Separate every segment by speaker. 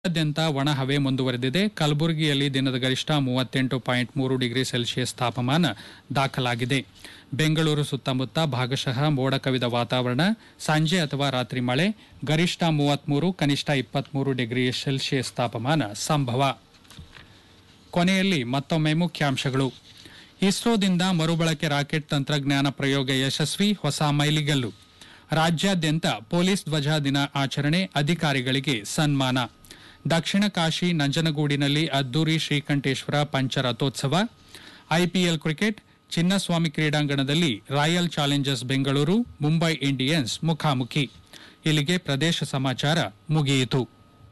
Speaker 1: ರಾಜ್ಯಾದ್ಯಂತ ಒಣ ಹವೆ ಮುಂದುವರೆದಿದೆ ಕಲಬುರಗಿಯಲ್ಲಿ ದಿನದ ಗರಿಷ್ಠ ಮೂವತ್ತೆಂಟು ಪಾಯಿಂಟ್ ಮೂರು ಡಿಗ್ರಿ ಸೆಲ್ಸಿಯಸ್ ತಾಪಮಾನ ದಾಖಲಾಗಿದೆ ಬೆಂಗಳೂರು ಸುತ್ತಮುತ್ತ ಭಾಗಶಃ ಮೋಡ ಕವಿದ ವಾತಾವರಣ ಸಂಜೆ ಅಥವಾ ರಾತ್ರಿ ಮಳೆ ಗರಿಷ್ಠ ಮೂವತ್ಮೂರು ಕನಿಷ್ಠ ಇಪ್ಪತ್ಮೂರು ಡಿಗ್ರಿ ಸೆಲ್ಸಿಯಸ್ ತಾಪಮಾನ ಸಂಭವ ಕೊನೆಯಲ್ಲಿ ಮತ್ತೊಮ್ಮೆ ಮುಖ್ಯಾಂಶಗಳು ಇಸ್ರೋದಿಂದ ಮರುಬಳಕೆ ರಾಕೆಟ್ ತಂತ್ರಜ್ಞಾನ ಪ್ರಯೋಗ ಯಶಸ್ವಿ ಹೊಸ ಮೈಲಿಗಲ್ಲು ರಾಜ್ಯಾದ್ಯಂತ ಪೊಲೀಸ್ ಧ್ವಜ ದಿನ ಆಚರಣೆ ಅಧಿಕಾರಿಗಳಿಗೆ ಸನ್ಮಾನ ದಕ್ಷಿಣ ಕಾಶಿ ನಂಜನಗೂಡಿನಲ್ಲಿ ಅದ್ದೂರಿ ಶ್ರೀಕಂಠೇಶ್ವರ ಪಂಚರಥೋತ್ಸವ ಐಪಿಎಲ್ ಕ್ರಿಕೆಟ್ ಚಿನ್ನಸ್ವಾಮಿ ಕ್ರೀಡಾಂಗಣದಲ್ಲಿ royal challengers Bengaluru Mumbai Indians ಮುಖಾಮುಖಿ ಇಲ್ಲಿಗೆ ಪ್ರದೇಶ ಸಮಾಚಾರ ಮುಗಿಯಿತು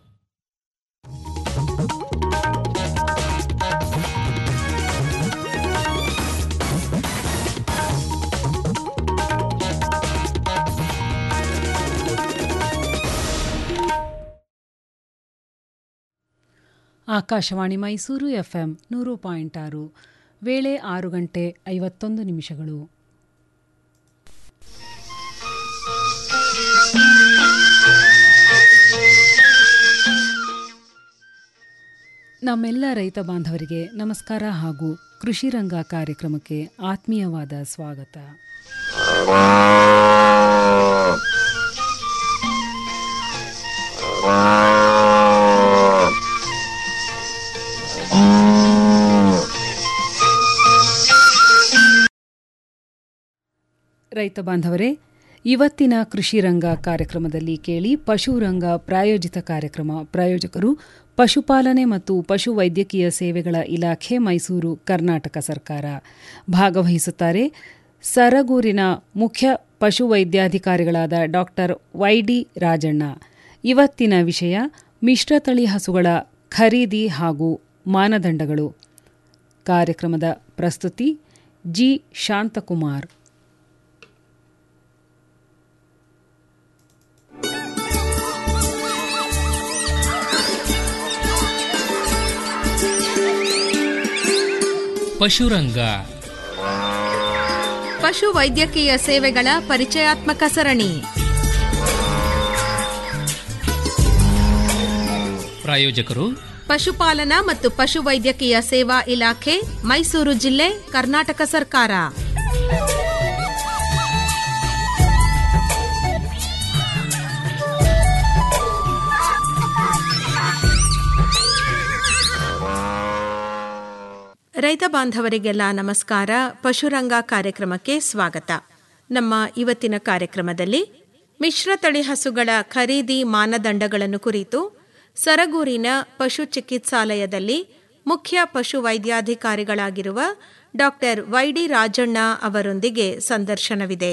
Speaker 2: ಆಕಾಶವಾಣಿ ಮೈಸೂರು ಎಫ್ಎಂ ನೂರು ಪಾಯಿಂಟ್ ಆರು ವೇಳೆ ಆರು ಗಂಟೆ ಐವತ್ತೊಂದು ನಿಮಿಷಗಳು ನಮ್ಮೆಲ್ಲ ರೈತ ಬಾಂಧವರಿಗೆ ನಮಸ್ಕಾರ ಹಾಗೂ ಕೃಷಿ ರಂಗ ಕಾರ್ಯಕ್ರಮಕ್ಕೆ ಆತ್ಮೀಯವಾದ ಸ್ವಾಗತ ರೈತ ಬಾಂಧವರೇ ಇವತ್ತಿನ ಕೃಷಿ ರಂಗ ಕಾರ್ಯಕ್ರಮದಲ್ಲಿ ಕೇಳಿ ಪಶು ರಂಗ ಪ್ರಾಯೋಜಿತ ಕಾರ್ಯಕ್ರಮ ಪ್ರಾಯೋಜಕರು ಪಶುಪಾಲನೆ ಮತ್ತು ಪಶು ವೈದ್ಯಕೀಯ ಸೇವೆಗಳ ಇಲಾಖೆ ಮೈಸೂರು ಕರ್ನಾಟಕ ಸರ್ಕಾರ ಭಾಗವಹಿಸುತ್ತಾರೆ ಸರಗೂರಿನ ಮುಖ್ಯ ಪಶು ವೈದ್ಯಾಧಿಕಾರಿಗಳಾದ ಡಾಕ್ಟರ್ ವೈಡಿ ರಾಜಣ್ಣ ಇವತ್ತಿನ ವಿಷಯ ಮಿಶ್ರತಳಿ ಹಸುಗಳ ಖರೀದಿ ಹಾಗೂ ಮಾನದಂಡಗಳು ಕಾರ್ಯಕ್ರಮದ ಪ್ರಸ್ತುತಿ ಜಿ ಶಾಂತಕುಮಾರ್
Speaker 3: ಪಶುರಂಗ
Speaker 4: ಪಶು ವೈದ್ಯಕೀಯ ಸೇವೆಗಳ ಪರಿಚಯಾತ್ಮಕ ಸರಣಿ
Speaker 3: ಪ್ರಾಯೋಜಕರು
Speaker 4: ಪಶುಪಾಲನಾ ಮತ್ತು ಪಶು ವೈದ್ಯಕೀಯ ಸೇವಾ ಇಲಾಖೆ ಮೈಸೂರು ಜಿಲ್ಲೆ ಕರ್ನಾಟಕ ಸರ್ಕಾರ ರೈತ ಬಾಂಧವರಿಗೆಲ್ಲ ನಮಸ್ಕಾರ ಪಶುರಂಗ ಕಾರ್ಯಕ್ರಮಕ್ಕೆ ಸ್ವಾಗತ ನಮ್ಮ ಇವತ್ತಿನ ಕಾರ್ಯಕ್ರಮದಲ್ಲಿ ಮಿಶ್ರತಳಿ ಹಸುಗಳ ಖರೀದಿ ಮಾನದಂಡಗಳನ್ನು ಕುರಿತು ಸರಗೂರಿನ ಪಶು ಚಿಕಿತ್ಸಾಲಯದಲ್ಲಿ ಮುಖ್ಯ ಪಶು ವೈದ್ಯಾಧಿಕಾರಿಗಳಾಗಿರುವ ಡಾಕ್ಟರ್ ವೈಡಿ ರಾಜಣ್ಣ ಅವರೊಂದಿಗೆ ಸಂದರ್ಶನವಿದೆ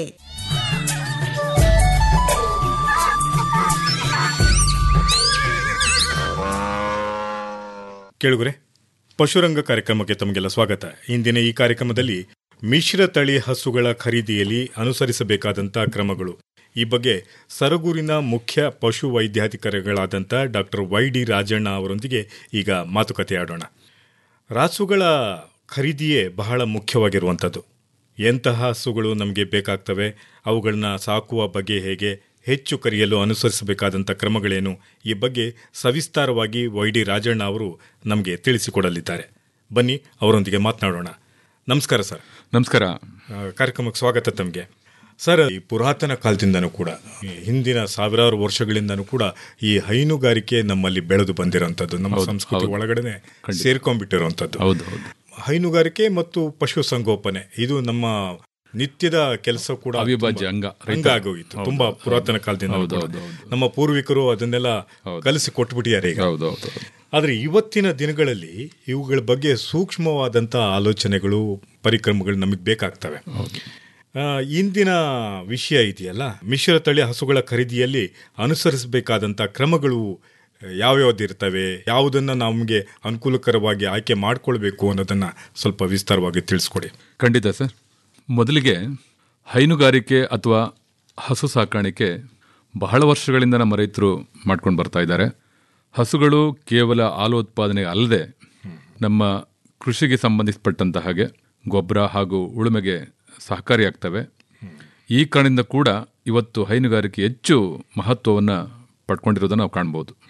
Speaker 5: ಕೇಳುಗರೆ ಪಶುರಂಗ ಕಾರ್ಯಕ್ರಮಕ್ಕೆ ತಮಗೆಲ್ಲ ಸ್ವಾಗತ ಇಂದಿನ ಈ ಕಾರ್ಯಕ್ರಮದಲ್ಲಿ ಮಿಶ್ರ ತಳಿ ಹಸುಗಳ ಖರೀದಿಯಲ್ಲಿ ಅನುಸರಿಸಬೇಕಾದಂಥ ಕ್ರಮಗಳು ಈ ಬಗ್ಗೆ ಸರಗೂರಿನ ಮುಖ್ಯ ಪಶು ವೈದ್ಯಾಧಿಕಾರಿಗಳಾದಂಥ ಡಾಕ್ಟರ್ ವೈ ಡಿ ರಾಜಣ್ಣ ಅವರೊಂದಿಗೆ ಈಗ ಮಾತುಕತೆ ಆಡೋಣ ರಾಸುಗಳ ಖರೀದಿಯೇ ಬಹಳ ಮುಖ್ಯವಾಗಿರುವಂಥದ್ದು ಎಂತಹ ಹಸುಗಳು ನಮಗೆ ಬೇಕಾಗ್ತವೆ ಅವುಗಳನ್ನ ಸಾಕುವ ಬಗ್ಗೆ ಹೇಗೆ ಹೆಚ್ಚು ಕರೆಯಲು ಅನುಸರಿಸಬೇಕಾದಂಥ ಕ್ರಮಗಳೇನು ಈ ಬಗ್ಗೆ ಸವಿಸ್ತಾರವಾಗಿ ವೈ ಡಿ ರಾಜಣ್ಣ ಅವರು ನಮಗೆ ತಿಳಿಸಿಕೊಡಲಿದ್ದಾರೆ ಬನ್ನಿ ಅವರೊಂದಿಗೆ ಮಾತನಾಡೋಣ ನಮಸ್ಕಾರ ಸರ್
Speaker 6: ನಮಸ್ಕಾರ
Speaker 5: ಆ, ಕಾರ್ಯಕ್ರಮಕ್ಕೆ ಸ್ವಾಗತ ತಮಗೆ ಸರ್ ಈ ಪುರಾತನ ಕಾಲದಿಂದನೂ ಕೂಡ ಈ ಹಿಂದಿನ ಸಾವಿರಾರು ವರ್ಷಗಳಿಂದನೂ ಕೂಡ ಈ ಹೈನುಗಾರಿಕೆ ನಮ್ಮಲ್ಲಿ ಬೆಳೆದು ಬಂದಿರೋಂಥದ್ದು ನಮ್ಮ ಸಂಸ್ಕೃತಿ ಒಳಗಡೆ ಸೇರ್ಕೊಂಡ್ಬಿಟ್ಟಿರುವಂಥದ್ದು
Speaker 6: ಹೌದು ಹೌದು
Speaker 5: ಹೈನುಗಾರಿಕೆ ಮತ್ತು ಪಶು ಸಂಗೋಪನೆ ಇದು ನಮ್ಮ ನಿತ್ಯದ ಕೆಲಸ ಕೂಡ
Speaker 6: ಅವಿಭಾಜ್ಯ
Speaker 5: ತುಂಬಾ
Speaker 6: ಅಂಗ.
Speaker 5: ಅಂಗ ಆಗೋಗಿತ್ತು
Speaker 6: ಹೌದು,
Speaker 5: ತುಂಬಾ
Speaker 6: ಹೌದು.
Speaker 5: ಪುರಾತನ ಕಾಲದಿಂದ
Speaker 6: ಹೌದು,
Speaker 5: ಕೂಡ.
Speaker 6: ಹೌದು, ಹೌದು.
Speaker 5: ನಮ್ಮ ಪೂರ್ವಿಕರು ಅದನ್ನೆಲ್ಲ ಕಲಿಸಿ ಕೊಟ್ಬಿಟ್ಟಿದ್ದಾರೆ ಈಗ
Speaker 6: ಹೌದು ಹೌದು ಹೌದು.
Speaker 5: ಆದರೆ ಇವತ್ತಿನ ದಿನಗಳಲ್ಲಿ ಇವುಗಳ ಬಗ್ಗೆ ಸೂಕ್ಷ್ಮವಾದಂಥ ಆಲೋಚನೆಗಳು ಪರಿಕ್ರಮಗಳು ನಮಗೆ ಬೇಕಾಗ್ತವೆ ಆ, ಇಂದಿನ ವಿಷಯ ಇದೆಯಲ್ಲ ಮಿಶ್ರತಳಿ ಹಸುಗಳ ಖರೀದಿಯಲ್ಲಿ ಅನುಸರಿಸಬೇಕಾದಂಥ ಕ್ರಮಗಳು ಯಾವ್ಯಾವ್ದು ಇರ್ತವೆ ಯಾವುದನ್ನು ನಮಗೆ ಅನುಕೂಲಕರವಾಗಿ ಆಯ್ಕೆ ಮಾಡ್ಕೊಳ್ಬೇಕು ಅನ್ನೋದನ್ನ ಸ್ವಲ್ಪ ವಿಸ್ತಾರವಾಗಿ ತಿಳಿಸ್ಕೊಡಿ
Speaker 6: ಖಂಡಿತ ಸರ್ ಮೊದಲಿಗೆ ಹೈನುಗಾರಿಕೆ ಅಥವಾ ಹಸು ಸಾಕಾಣಿಕೆ ಬಹಳ ವರ್ಷಗಳಿಂದ ನಮ್ಮ ರೈತರು ಮಾಡ್ಕೊಂಡು ಬರ್ತಾ ಇದ್ದಾರೆ ಹಸುಗಳು ಕೇವಲ ಹಾಲು ಉತ್ಪಾದನೆ ಅಲ್ಲದೆ ನಮ್ಮ ಕೃಷಿಗೆ ಸಂಬಂಧಿಸಪಟ್ಟಂತ ಹಾಗೆ ಗೊಬ್ಬರ ಹಾಗೂ ಉಳುಮೆಗೆ ಸಹಕಾರಿಯಾಗ್ತವೆ ಈ ಕಾರಣದಿಂದ ಕೂಡ ಇವತ್ತು ಹೈನುಗಾರಿಕೆ ಹೆಚ್ಚು ಮಹತ್ವವನ್ನು ಪಡ್ಕೊಂಡಿರೋದನ್ನು ನಾವು ಕಾಣ್ಬೋದು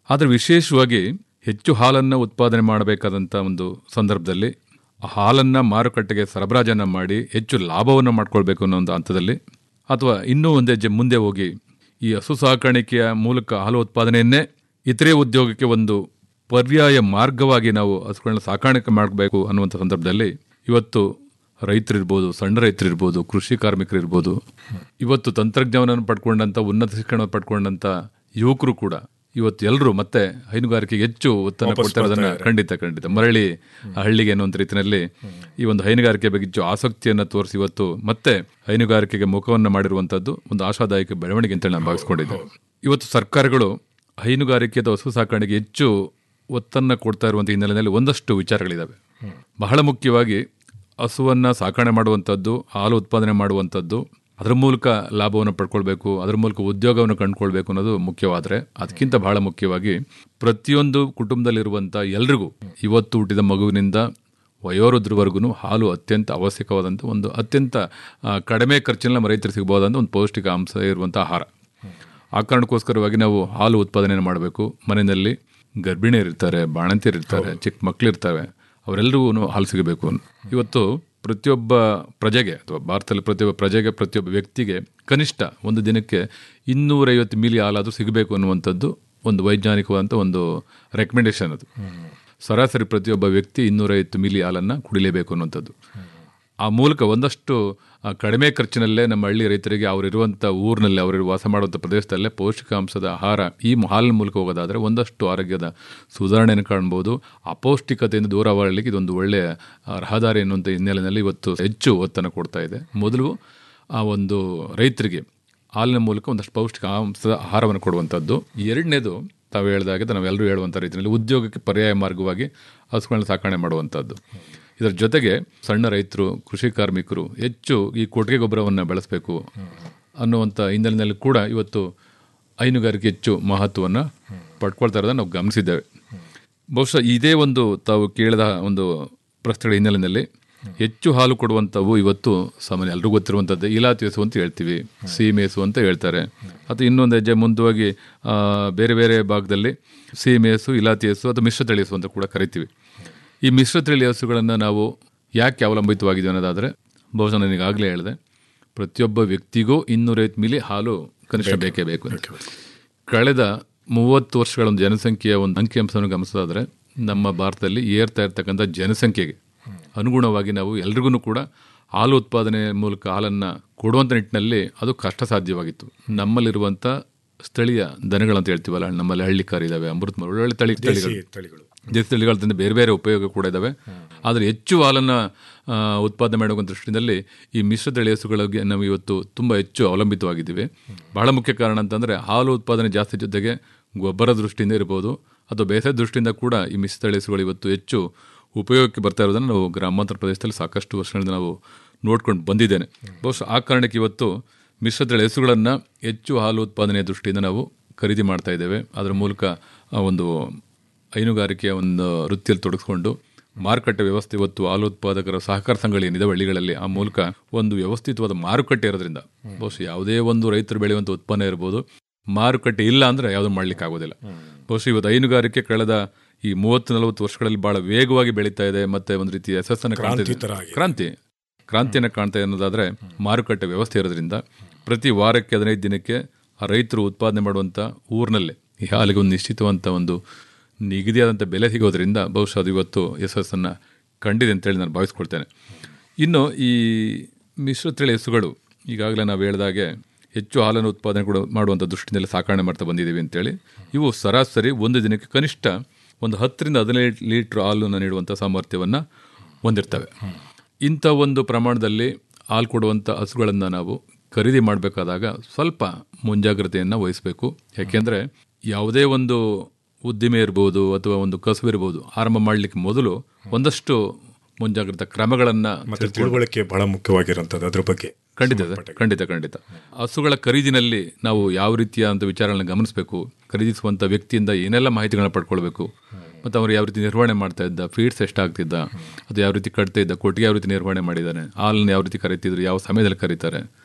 Speaker 6: ಆದರೆ ವಿಶೇಷವಾಗಿ ಹೆಚ್ಚು ಹಾಲನ್ನು ಉತ್ಪಾದನೆ ಮಾಡಬೇಕಾದಂಥ ಒಂದು ಸಂದರ್ಭದಲ್ಲಿ ಆ ಹಾಲನ್ನು ಮಾರುಕಟ್ಟೆಗೆ ಸರಬರಾಜನ್ನು ಮಾಡಿ ಹೆಚ್ಚು ಲಾಭವನ್ನು ಮಾಡ್ಕೊಳ್ಬೇಕು ಅನ್ನೋ ಒಂದು ಹಂತದಲ್ಲಿ ಅಥವಾ ಇನ್ನೂ ಒಂದು ಹೆಜ್ಜೆ ಮುಂದೆ ಹೋಗಿ ಈ ಹಸು ಸಾಕಾಣಿಕೆಯ ಮೂಲಕ ಹಾಲು ಉತ್ಪಾದನೆಯನ್ನೇ ಇತರೆ ಉದ್ಯೋಗಕ್ಕೆ ಒಂದು ಪರ್ಯಾಯ ಮಾರ್ಗವಾಗಿ ನಾವು ಹಸುಗಳನ್ನ ಸಾಕಾಣಿಕೆ ಮಾಡಬೇಕು ಅನ್ನುವಂಥ ಸಂದರ್ಭದಲ್ಲಿ ಇವತ್ತು ರೈತರಿರ್ಬೋದು ಸಣ್ಣ ರೈತರಿರ್ಬೋದು ಕೃಷಿ ಕಾರ್ಮಿಕರಿರ್ಬೋದು ಇವತ್ತು ತಂತ್ರಜ್ಞಾನವನ್ನು ಪಡ್ಕೊಂಡಂಥ ಉನ್ನತ ಶಿಕ್ಷಣ ಪಡ್ಕೊಂಡಂಥ ಯುವಕರು ಕೂಡ ಇವತ್ತು ಎಲ್ಲರೂ ಮತ್ತೆ ಹೈನುಗಾರಿಕೆಗೆ ಹೆಚ್ಚು ಒತ್ತನ್ನು ಕೊಡ್ತಾ ಇರೋದನ್ನ ಖಂಡಿತ ಖಂಡಿತ ಮರಳಿ ಹಳ್ಳಿಗೆ ಅನ್ನುವಂಥ ರೀತಿಯಲ್ಲಿ ಈ ಒಂದು ಹೈನುಗಾರಿಕೆ ಬಗ್ಗೆ ಹೆಚ್ಚು ಆಸಕ್ತಿಯನ್ನು ತೋರಿಸಿ ಇವತ್ತು ಮತ್ತೆ ಹೈನುಗಾರಿಕೆಗೆ ಮುಖವನ್ನು ಮಾಡಿರುವಂಥದ್ದು ಒಂದು ಆಶಾದಾಯಕ ಬೆಳವಣಿಗೆ ಅಂತೇಳಿ ನಾನು ಭಾವಿಸ್ಕೊಂಡಿದ್ದೆ ಇವತ್ತು ಸರ್ಕಾರಗಳು ಹೈನುಗಾರಿಕೆ ಅಥವಾ ಹಸು ಸಾಕಾಣಿಕೆ ಹೆಚ್ಚು ಒತ್ತನ್ನು ಕೊಡ್ತಾ ಇರುವಂಥ ಹಿನ್ನೆಲೆಯಲ್ಲಿ ಒಂದಷ್ಟು ವಿಚಾರಗಳಿದ್ದಾವೆ ಬಹಳ ಮುಖ್ಯವಾಗಿ ಹಸುವನ್ನು ಸಾಕಣೆ ಮಾಡುವಂಥದ್ದು ಹಾಲು ಉತ್ಪಾದನೆ ಮಾಡುವಂಥದ್ದು ಅದರ ಮೂಲಕ ಲಾಭವನ್ನು ಪಡ್ಕೊಳ್ಬೇಕು ಅದರ ಮೂಲಕ ಉದ್ಯೋಗವನ್ನು ಕಂಡುಕೊಳ್ಬೇಕು ಅನ್ನೋದು ಮುಖ್ಯವಾದರೆ ಅದಕ್ಕಿಂತ ಬಹಳ ಮುಖ್ಯವಾಗಿ ಪ್ರತಿಯೊಂದು ಕುಟುಂಬದಲ್ಲಿರುವಂಥ ಎಲ್ರಿಗೂ ಇವತ್ತು ಹುಟ್ಟಿದ ಮಗುವಿನಿಂದ ವಯೋವೃದ್ಧರವರೆಗೂ ಹಾಲು ಅತ್ಯಂತ ಅವಶ್ಯಕವಾದಂಥ ಒಂದು ಅತ್ಯಂತ ಆ, ಕಡಿಮೆ ಖರ್ಚಿನಲ್ಲಿ ನಮ್ಮ ರೈತರು ಸಿಗಬಹುದಂಥ ಒಂದು ಪೌಷ್ಟಿಕ ಅಂಶ ಇರುವಂಥ ಆಹಾರ ಆ ಕಾರಣಕ್ಕೋಸ್ಕರವಾಗಿ ನಾವು ಹಾಲು ಉತ್ಪಾದನೆಯನ್ನು ಮಾಡಬೇಕು ಮನೆಯಲ್ಲಿ ಗರ್ಭಿಣಿಯರಿರ್ತಾರೆ ಬಾಣಂತಿಯರಿರ್ತಾರೆ ಚಿಕ್ಕ ಮಕ್ಕಳಿರ್ತವೆ ಅವರೆಲ್ಲರಿಗೂ ಹಾಲು ಸಿಗಬೇಕು ಇವತ್ತು ಪ್ರತಿಯೊಬ್ಬ ಪ್ರಜೆಗೆ ಅಥವಾ ಭಾರತದಲ್ಲಿ ಪ್ರತಿಯೊಬ್ಬ ಪ್ರಜೆಗೆ ಪ್ರತಿಯೊಬ್ಬ ವ್ಯಕ್ತಿಗೆ ಕನಿಷ್ಠ ಒಂದು ದಿನಕ್ಕೆ ಇನ್ನೂರೈವತ್ತು ಮಿಲಿ ಹಾಲಾದರೂ ಸಿಗಬೇಕು ಅನ್ನುವಂಥದ್ದು ಒಂದು ವೈಜ್ಞಾನಿಕವಾದಂಥ ಒಂದು ರೆಕಮೆಂಡೇಶನ್ ಅದು ಸರಾಸರಿ ಪ್ರತಿಯೊಬ್ಬ ವ್ಯಕ್ತಿ ಇನ್ನೂರೈವತ್ತು ಮಿಲಿ ಹಾಲನ್ನು ಕುಡಿಲೇಬೇಕು ಅನ್ನುವಂಥದ್ದು ಆ ಮೂಲಕ ಒಂದಷ್ಟು ಆ, ಕಡಿಮೆ ಖರ್ಚಿನಲ್ಲೇ ನಮ್ಮ ಹಳ್ಳಿ ರೈತರಿಗೆ ಅವರಿರುವಂಥ ಊರಿನಲ್ಲಿ ಅವರು ವಾಸ ಮಾಡುವಂಥ ಪ್ರದೇಶದಲ್ಲೇ ಪೌಷ್ಟಿಕಾಂಶದ ಆಹಾರ ಈ ಹಾಲಿನ ಮೂಲಕ ಹೋಗೋದಾದರೆ ಒಂದಷ್ಟು ಆರೋಗ್ಯದ ಸುಧಾರಣೆಯನ್ನು ಕಾಣ್ಬೋದು ಅಪೌಷ್ಟಿಕತೆಯಿಂದ ದೂರ ಮಾಡಲಿಕ್ಕೆ ಇದೊಂದು ಒಳ್ಳೆಯ ಆ, ರಹದಾರಿ ಎನ್ನುವಂಥ ಹಿನ್ನೆಲೆಯಲ್ಲಿ ಇವತ್ತು ಹೆಚ್ಚು ಒತ್ತನ್ನು ಕೊಡ್ತಾ ಇದೆ ಮೊದಲು ಆ ಒಂದು ರೈತರಿಗೆ ಹಾಲಿನ ಮೂಲಕ ಒಂದಷ್ಟು ಪೌಷ್ಟಿಕಾಂಶದ ಆಹಾರವನ್ನು ಕೊಡುವಂಥದ್ದು ಎರಡನೇದು ತಾವು ಹೇಳಿದಾಗೆ ನಾವೆಲ್ಲರೂ ಹೇಳುವಂಥ ರೀತಿಯಲ್ಲಿ ಉದ್ಯೋಗಕ್ಕೆ ಪರ್ಯಾಯ ಮಾರ್ಗವಾಗಿ ಹಸುಗಳನ್ನ ಸಾಕಣೆ ಮಾಡುವಂಥದ್ದು ಇದರ ಜೊತೆಗೆ ಸಣ್ಣ ರೈತರು ಕೃಷಿ ಕಾರ್ಮಿಕರು ಹೆಚ್ಚು ಈ ಕೊಟ್ಟಿಗೆ ಗೊಬ್ಬರವನ್ನು ಬೆಳೆಸಬೇಕು ಅನ್ನುವಂಥ ಹಿನ್ನೆಲೆಯಲ್ಲಿ ಕೂಡ ಇವತ್ತು ಹೈನುಗಾರಿಕೆ ಹೆಚ್ಚು ಮಹತ್ವವನ್ನು ಪಡ್ಕೊಳ್ತಾ ಇರೋದನ್ನು ನಾವು ಗಮನಿಸಿದ್ದೇವೆ ಬಹುಶಃ ಇದೇ ಒಂದು ತಾವು ಕೇಳಿದ ಒಂದು ಪ್ರಶ್ನೆಗಳ ಹಿನ್ನೆಲೆಯಲ್ಲಿ ಹೆಚ್ಚು ಹಾಲು ಕೊಡುವಂಥವು ಇವತ್ತು ಸಾಮಾನ್ಯ ಎಲ್ರಿಗೂ ಗೊತ್ತಿರುವಂಥದ್ದು ಇಲಾತಿ ಹಸು ಅಂತ ಹೇಳ್ತೀವಿ ಸೀಮೆ ಹಸು ಅಂತ ಹೇಳ್ತಾರೆ ಅಥವಾ ಇನ್ನೊಂದು ಹೆಜ್ಜೆ ಮುಂದುವಾಗಿ ಆ, ಬೇರೆ ಬೇರೆ ಭಾಗದಲ್ಲಿ ಸೀಮೆ ಹಸು ಇಲಾತಿ ಹಸು ಅಥವಾ ಮಿಶ್ರ ತಳಿ ಹಸು ಅಂತ ಕೂಡ ಕರಿತೀವಿ ಈ ಮಿಶ್ರ ತಳಿ ಹಸುಗಳನ್ನು ನಾವು ಯಾಕೆ ಅವಲಂಬಿತವಾಗಿದ್ದೀವಿ ಅನ್ನೋದಾದರೆ ಬಹುಶಃ ನಾನು ಈಗಾಗಲೇ ಹೇಳಿದೆ ಪ್ರತಿಯೊಬ್ಬ ವ್ಯಕ್ತಿಗೂ ಇನ್ನೂರೈವತ್ತು ಮಿಲಿ ಹಾಲು ಕನಿಷ್ಠ ಬೇಕೇ ಬೇಕು ಅಂತ ಕಳೆದ ಮೂವತ್ತು ವರ್ಷಗಳ ಒಂದು ಜನಸಂಖ್ಯೆಯ ಒಂದು ಅಂಕಿಅಂಶವನ್ನು ಗಮನಿಸೋದಾದರೆ ನಮ್ಮ ಭಾರತದಲ್ಲಿ ಏರ್ತಾ ಇರ್ತಕ್ಕಂಥ ಜನಸಂಖ್ಯೆಗೆ ಅನುಗುಣವಾಗಿ ನಾವು ಎಲ್ರಿಗೂ ಕೂಡ ಹಾಲು ಉತ್ಪಾದನೆ ಮೂಲಕ ಹಾಲನ್ನು ಕೊಡುವಂಥ ನಿಟ್ಟಿನಲ್ಲಿ ಅದು ಕಷ್ಟ ಸಾಧ್ಯವಾಗಿತ್ತು ನಮ್ಮಲ್ಲಿರುವಂಥ ಸ್ಥಳೀಯ ದನಗಳಂತ ಹೇಳ್ತೀವಲ್ಲ ನಮ್ಮಲ್ಲಿ ಹಳ್ಳಿ ಕಾರ್ ಇದಾವೆ ಅಮೃತ ಮರ, ಒಳ್ಳೊಳ್ಳೆ ತಳಿ ತಳಿಗಳು
Speaker 5: ತಳಿಗಳು
Speaker 6: ದೇಸಿ ತಳಿಗಳಿಂದ ಬೇರೆ ಬೇರೆ ಉಪಯೋಗ ಕೂಡ ಇದ್ದಾವೆ ಆದರೆ ಹೆಚ್ಚು ಹಾಲನ್ನು ಆ, ಉತ್ಪಾದನೆ ಮಾಡುವ ದೃಷ್ಟಿಯಲ್ಲಿ ಈ ಮಿಶ್ರ ತಳಿ ಹಸುಗಳಿಗೆ ನಾವು ಇವತ್ತು ತುಂಬ ಹೆಚ್ಚು ಅವಲಂಬಿತವಾಗಿದ್ದೀವಿ ಬಹಳ ಮುಖ್ಯ ಕಾರಣ ಅಂತಂದರೆ ಹಾಲು ಉತ್ಪಾದನೆ ಜಾಸ್ತಿ ಜೊತೆಗೆ ಗೊಬ್ಬರ ದೃಷ್ಟಿಯಿಂದ ಇರ್ಬೋದು ಅಥವಾ ಬೇಸಾಯ ದೃಷ್ಟಿಯಿಂದ ಕೂಡ ಈ ಮಿಶ್ರ ತಳಿ ಹಸುಗಳು ಇವತ್ತು ಹೆಚ್ಚು ಉಪಯೋಗಕ್ಕೆ ಬರ್ತಾ ಇರೋದನ್ನು ನಾವು ಗ್ರಾಮಾಂತರ ಪ್ರದೇಶದಲ್ಲಿ ಸಾಕಷ್ಟು ವರ್ಷಗಳಿಂದ ನಾವು ನೋಡ್ಕೊಂಡು ಬಂದಿದ್ದೇನೆ ಬಹುಶಃ ಆ ಕಾರಣಕ್ಕೆ ಇವತ್ತು ಮಿಶ್ರ ತಳಿ ಹಸುಗಳನ್ನು ಹೆಚ್ಚು ಹಾಲು ಉತ್ಪಾದನೆಯ ದೃಷ್ಟಿಯಿಂದ ನಾವು ಖರೀದಿ ಮಾಡ್ತಾ ಇದ್ದೇವೆ ಅದರ ಮೂಲಕ ಆ ಒಂದು ಹೈನುಗಾರಿಕೆಯ ಒಂದು ವೃತ್ತಿಯಲ್ಲಿ ತೊಡಗಿಸ್ಕೊಂಡು ಮಾರುಕಟ್ಟೆ ವ್ಯವಸ್ಥೆ ಇವತ್ತು ಹಾಲು ಉತ್ಪಾದಕರ ಸಹಕಾರ ಸಂಘಗಳು ಏನಿದೆ ಹಳ್ಳಿಗಳಲ್ಲಿ ಆ ಮೂಲಕ ಒಂದು ವ್ಯವಸ್ಥಿತವಾದ ಮಾರುಕಟ್ಟೆ ಇರೋದ್ರಿಂದ ಬಹುಶಃ ಯಾವುದೇ ಒಂದು ರೈತರು ಬೆಳೆಯುವಂಥ ಉತ್ಪನ್ನ ಇರ್ಬೋದು ಮಾರುಕಟ್ಟೆ ಇಲ್ಲ ಅಂದರೆ ಯಾವುದೂ ಮಾಡ್ಲಿಕ್ಕೆ ಆಗೋದಿಲ್ಲ ಬಹುಶಃ ಇವತ್ತು ಹೈನುಗಾರಿಕೆ ಕಳೆದ ಈ ಮೂವತ್ತು ನಲವತ್ತು ವರ್ಷಗಳಲ್ಲಿ ಬಹಳ ವೇಗವಾಗಿ ಬೆಳೀತಾ ಇದೆ ಮತ್ತೆ ಒಂದು ರೀತಿಯ ಯಶಸ್ಸನ್ನು ಕಾಣ್ತಾ ಇದೆ.
Speaker 5: ತರ ಆಗಿದೆ.
Speaker 6: ಕ್ರಾಂತಿ ಕ್ರಾಂತಿಯನ್ನು ಕಾಣ್ತಾ ಇದೆ ಅನ್ನೋದಾದ್ರೆ ಮಾರುಕಟ್ಟೆ ವ್ಯವಸ್ಥೆ ಇರೋದ್ರಿಂದ ಪ್ರತಿ ವಾರಕ್ಕೆ ಹದಿನೈದು ದಿನಕ್ಕೆ ಆ ರೈತರು ಉತ್ಪಾದನೆ ಮಾಡುವಂಥ ಊರಿನಲ್ಲೇ ಈ ಹಾಲಿಗೆ ಒಂದು ನಿಶ್ಚಿತವಂತ ಒಂದು ನಿಗದಿಯಾದಂಥ ಬೆಲೆ ಸಿಗೋದ್ರಿಂದ ಬಹುಶಃ ಅದು ಇವತ್ತು ಯಶಸ್ಸನ್ನು ಕಂಡಿದೆ ಅಂತೇಳಿ ನಾನು ಭಾವಿಸ್ಕೊಳ್ತೇನೆ ಇನ್ನು ಈ ಮಿಶ್ರ ತಳಿ ಹಸುಗಳು ಈಗಾಗಲೇ ನಾವು ಹೇಳಿದಾಗೆ ಹೆಚ್ಚು ಹಾಲನ್ನು ಉತ್ಪಾದನೆ ಕೂಡ ಮಾಡುವಂಥ ದೃಷ್ಟಿಯಲ್ಲಿ ಸಾಕಣೆ ಮಾಡ್ತಾ ಬಂದಿದ್ದೀವಿ ಅಂತೇಳಿ ಇವು ಸರಾಸರಿ ಒಂದು ದಿನಕ್ಕೆ ಕನಿಷ್ಠ ಒಂದು ಹತ್ತರಿಂದ ಹದಿನೈದು ಲೀಟ್ರ್ ಹಾಲನ್ನು ನೀಡುವಂಥ ಸಾಮರ್ಥ್ಯವನ್ನು ಹೊಂದಿರ್ತವೆ ಇಂಥ ಒಂದು ಪ್ರಮಾಣದಲ್ಲಿ ಹಾಲು ಕೊಡುವಂಥ ಹಸುಗಳನ್ನು ನಾವು ಖರೀದಿ ಮಾಡಬೇಕಾದಾಗ ಸ್ವಲ್ಪ ಮುಂಜಾಗ್ರತೆಯನ್ನು ವಹಿಸಬೇಕು ಯಾಕೆಂದರೆ ಯಾವುದೇ ಒಂದು ಉದ್ದಿಮೆ ಇರ್ಬೋದು ಅಥವಾ ಒಂದು ಕಸುಬು ಇರ್ಬೋದು ಆರಂಭ ಮಾಡಲಿಕ್ಕೆ ಮೊದಲು ಒಂದಷ್ಟು ಮುಂಜಾಗ್ರತಾ ಕ್ರಮಗಳನ್ನು
Speaker 5: ಮತ್ತೆ ತಿಳುವಳಿಕೆ ಬಹಳ ಮುಖ್ಯವಾಗಿರುವಂಥದ್ದು ಅದ್ರ ಬಗ್ಗೆ
Speaker 6: ಖಂಡಿತ ಸರ್ ಖಂಡಿತ ಖಂಡಿತ ಹಸುಗಳ ಖರೀದಿನಲ್ಲಿ ನಾವು ಯಾವ ರೀತಿಯ ಅಂತ ವಿಚಾರಗಳನ್ನ ಗಮನಿಸಬೇಕು ಖರೀದಿಸುವಂಥ ವ್ಯಕ್ತಿಯಿಂದ ಏನೆಲ್ಲ ಮಾಹಿತಿಗಳನ್ನ ಪಡ್ಕೊಳ್ಬೇಕು ಮತ್ತು ಅವರು ಯಾವ ರೀತಿ ನಿರ್ವಹಣೆ ಮಾಡ್ತಾ ಇದ್ದ ಫೀಡ್ಸ್ ಎಷ್ಟಾಗ್ತಿದ್ದ ಅದು ಯಾವ ರೀತಿ ಕಟ್ತಾ ಇದ್ದ ಕೊಟ್ಟಿಗೆ ಯಾವ ರೀತಿ ನಿರ್ವಹಣೆ ಮಾಡಿದ್ದಾನೆ ಹಾಲನ್ನು ಯಾವ ರೀತಿ ಕರೀತಿದ್ರು ಯಾವ ಸಮಯದಲ್ಲಿ ಕರೀತಾರೆ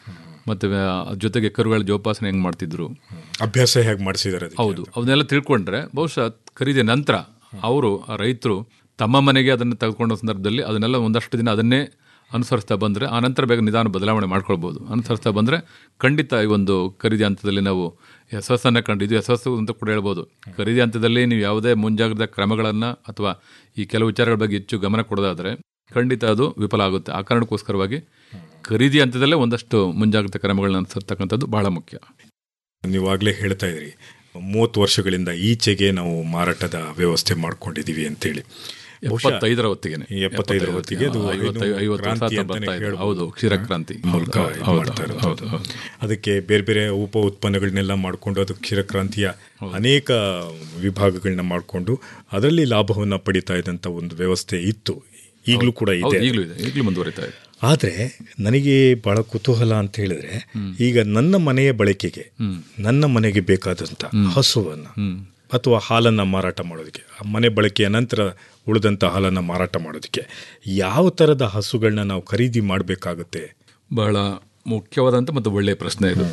Speaker 6: ಮತ್ತು ಜೊತೆಗೆ ಕರುಗಳ ಜೋಪಾಸನೆ ಹೆಂಗೆ ಮಾಡ್ತಿದ್ರು
Speaker 5: ಅಭ್ಯಾಸ ಹೇಗೆ ಮಾಡಿಸಿದಾರೆ ಅದಕ್ಕೆ?
Speaker 6: ಹೌದು ಅವನ್ನೆಲ್ಲ ತಿಳ್ಕೊಂಡ್ರೆ ಬಹುಶಃ ಖರೀದಿ ನಂತರ ಅವರು ರೈತರು ತಮ್ಮ ಮನೆಗೆ ಅದನ್ನು ತೆಗೆದುಕೊಂಡ ಸಂದರ್ಭದಲ್ಲಿ ಅದನ್ನೆಲ್ಲ ಒಂದಷ್ಟು ದಿನ ಅದನ್ನೇ ಅನುಸರಿಸ್ತಾ ಬಂದರೆ ಆ ನಂತರ ಬೇಗ ನಿಧಾನ ಬದಲಾವಣೆ ಮಾಡ್ಕೊಳ್ಬೋದು ಅನುಸರಿಸ್ತಾ ಬಂದರೆ ಖಂಡಿತ ಈ ಒಂದು ಖರೀದಿ ಹಂತದಲ್ಲಿ ನಾವು ಯಶಸ್ಸನ್ನು ಕಂಡಿದ್ದು ಯಶಸ್ಸು ಅಂತ ಕೂಡ ಹೇಳ್ಬೋದು ಖರೀದಿ ಹಂತದಲ್ಲಿ ನೀವು ಯಾವುದೇ ಮುಂಜಾಗ್ರತಾ ಕ್ರಮಗಳನ್ನು ಅಥವಾ ಈ ಕೆಲವು ವಿಚಾರಗಳ ಬಗ್ಗೆ ಹೆಚ್ಚು ಗಮನ ಕೊಡೋದಾದರೆ ಖಂಡಿತ ಅದು ವಿಫಲ ಆಗುತ್ತೆ ಆ ಕಾರಣಕ್ಕೋಸ್ಕರವಾಗಿ ಖರೀದಿ ಹಂತದಲ್ಲೇ ಒಂದಷ್ಟು ಮುಂಜಾಗ್ರತಾ ಕ್ರಮಗಳನ್ನ ಅನುಸರ್ತಕ್ಕಂಥದ್ದು ಬಹಳ ಮುಖ್ಯ
Speaker 5: ನೀವಾಗಲೇ ಹೇಳ್ತಾ ಇದ್ರಿ ಮೂವತ್ತು ವರ್ಷಗಳಿಂದ ಈಚೆಗೆ ನಾವು ಮಾರಾಟದ ವ್ಯವಸ್ಥೆ ಮಾಡ್ಕೊಂಡಿದೀವಿ ಅಂತೇಳಿ ಬಹುಶಃ
Speaker 6: ಎಪ್ಪತ್ತೈದರ ಹೊತ್ತಿಗೆ
Speaker 5: ಈ ಎಪ್ಪತ್ತೈದರ ಹೊತ್ತಿಗೆ ಅದು
Speaker 6: ಐವತ್ತು
Speaker 5: ಏನು
Speaker 6: ಐವತ್ತು ವರ್ಷ
Speaker 5: ಕ್ರಾಂತಿ
Speaker 6: ಬರ್ತಾ
Speaker 5: ಅಂತಾನೆ
Speaker 6: ಇದೆ
Speaker 5: ಹೇಳ್ಬೋದು.
Speaker 6: ಹೌದು ಕ್ಷೀರಕ್ರಾಂತಿ
Speaker 5: ಮೂಲಕ
Speaker 6: ಹೌದು,
Speaker 5: ಇದು
Speaker 6: ಹೌದು,
Speaker 5: ಮಾಡ್ತಾ ಇರೋದು.
Speaker 6: ಹೌದು, ಹೌದು.
Speaker 5: ಅದಕ್ಕೆ ಬೇರೆ ಬೇರೆ ಉಪ ಉತ್ಪನ್ನಗಳನ್ನೆಲ್ಲ ಮಾಡಿಕೊಂಡು ಅದು ಕ್ಷೀರಕ್ರಾಂತಿಯ ಅನೇಕ ವಿಭಾಗಗಳನ್ನ ಮಾಡಿಕೊಂಡು ಅದರಲ್ಲಿ ಲಾಭವನ್ನು ಪಡಿತಾ ಇದ್ದಂಥ ಒಂದು ವ್ಯವಸ್ಥೆ ಇತ್ತು ಈಗಲೂ ಕೂಡ
Speaker 6: ಹೌದು
Speaker 5: ಇದೆ
Speaker 6: ಈಗಲೂ ಇದೆ ಈಗಲೂ ಮುಂದುವರಿತಾ ಇದೆ
Speaker 5: ಆದರೆ ನನಗೆ ಬಹಳ ಕುತೂಹಲ ಅಂತ ಹೇಳಿದ್ರೆ ಈಗ ನನ್ನ ಮನೆಯ ಬಳಕೆಗೆ ನನ್ನ ಮನೆಗೆ ಬೇಕಾದಂಥ ಹಸುವನ್ನು ಅಥವಾ ಹಾಲನ್ನು ಮಾರಾಟ ಮಾಡೋದಕ್ಕೆ ಆ ಮನೆ ಬಳಕೆಯ ನಂತರ ಉಳಿದಂಥ ಹಾಲನ್ನು ಮಾರಾಟ ಮಾಡೋದಕ್ಕೆ ಯಾವ ಥರದ ಹಸುಗಳನ್ನ ನಾವು ಖರೀದಿ ಮಾಡಬೇಕಾಗುತ್ತೆ
Speaker 6: ಬಹಳ ಮುಖ್ಯವಾದಂಥ ಮತ್ತು ಒಳ್ಳೆಯ ಪ್ರಶ್ನೆ ಇದು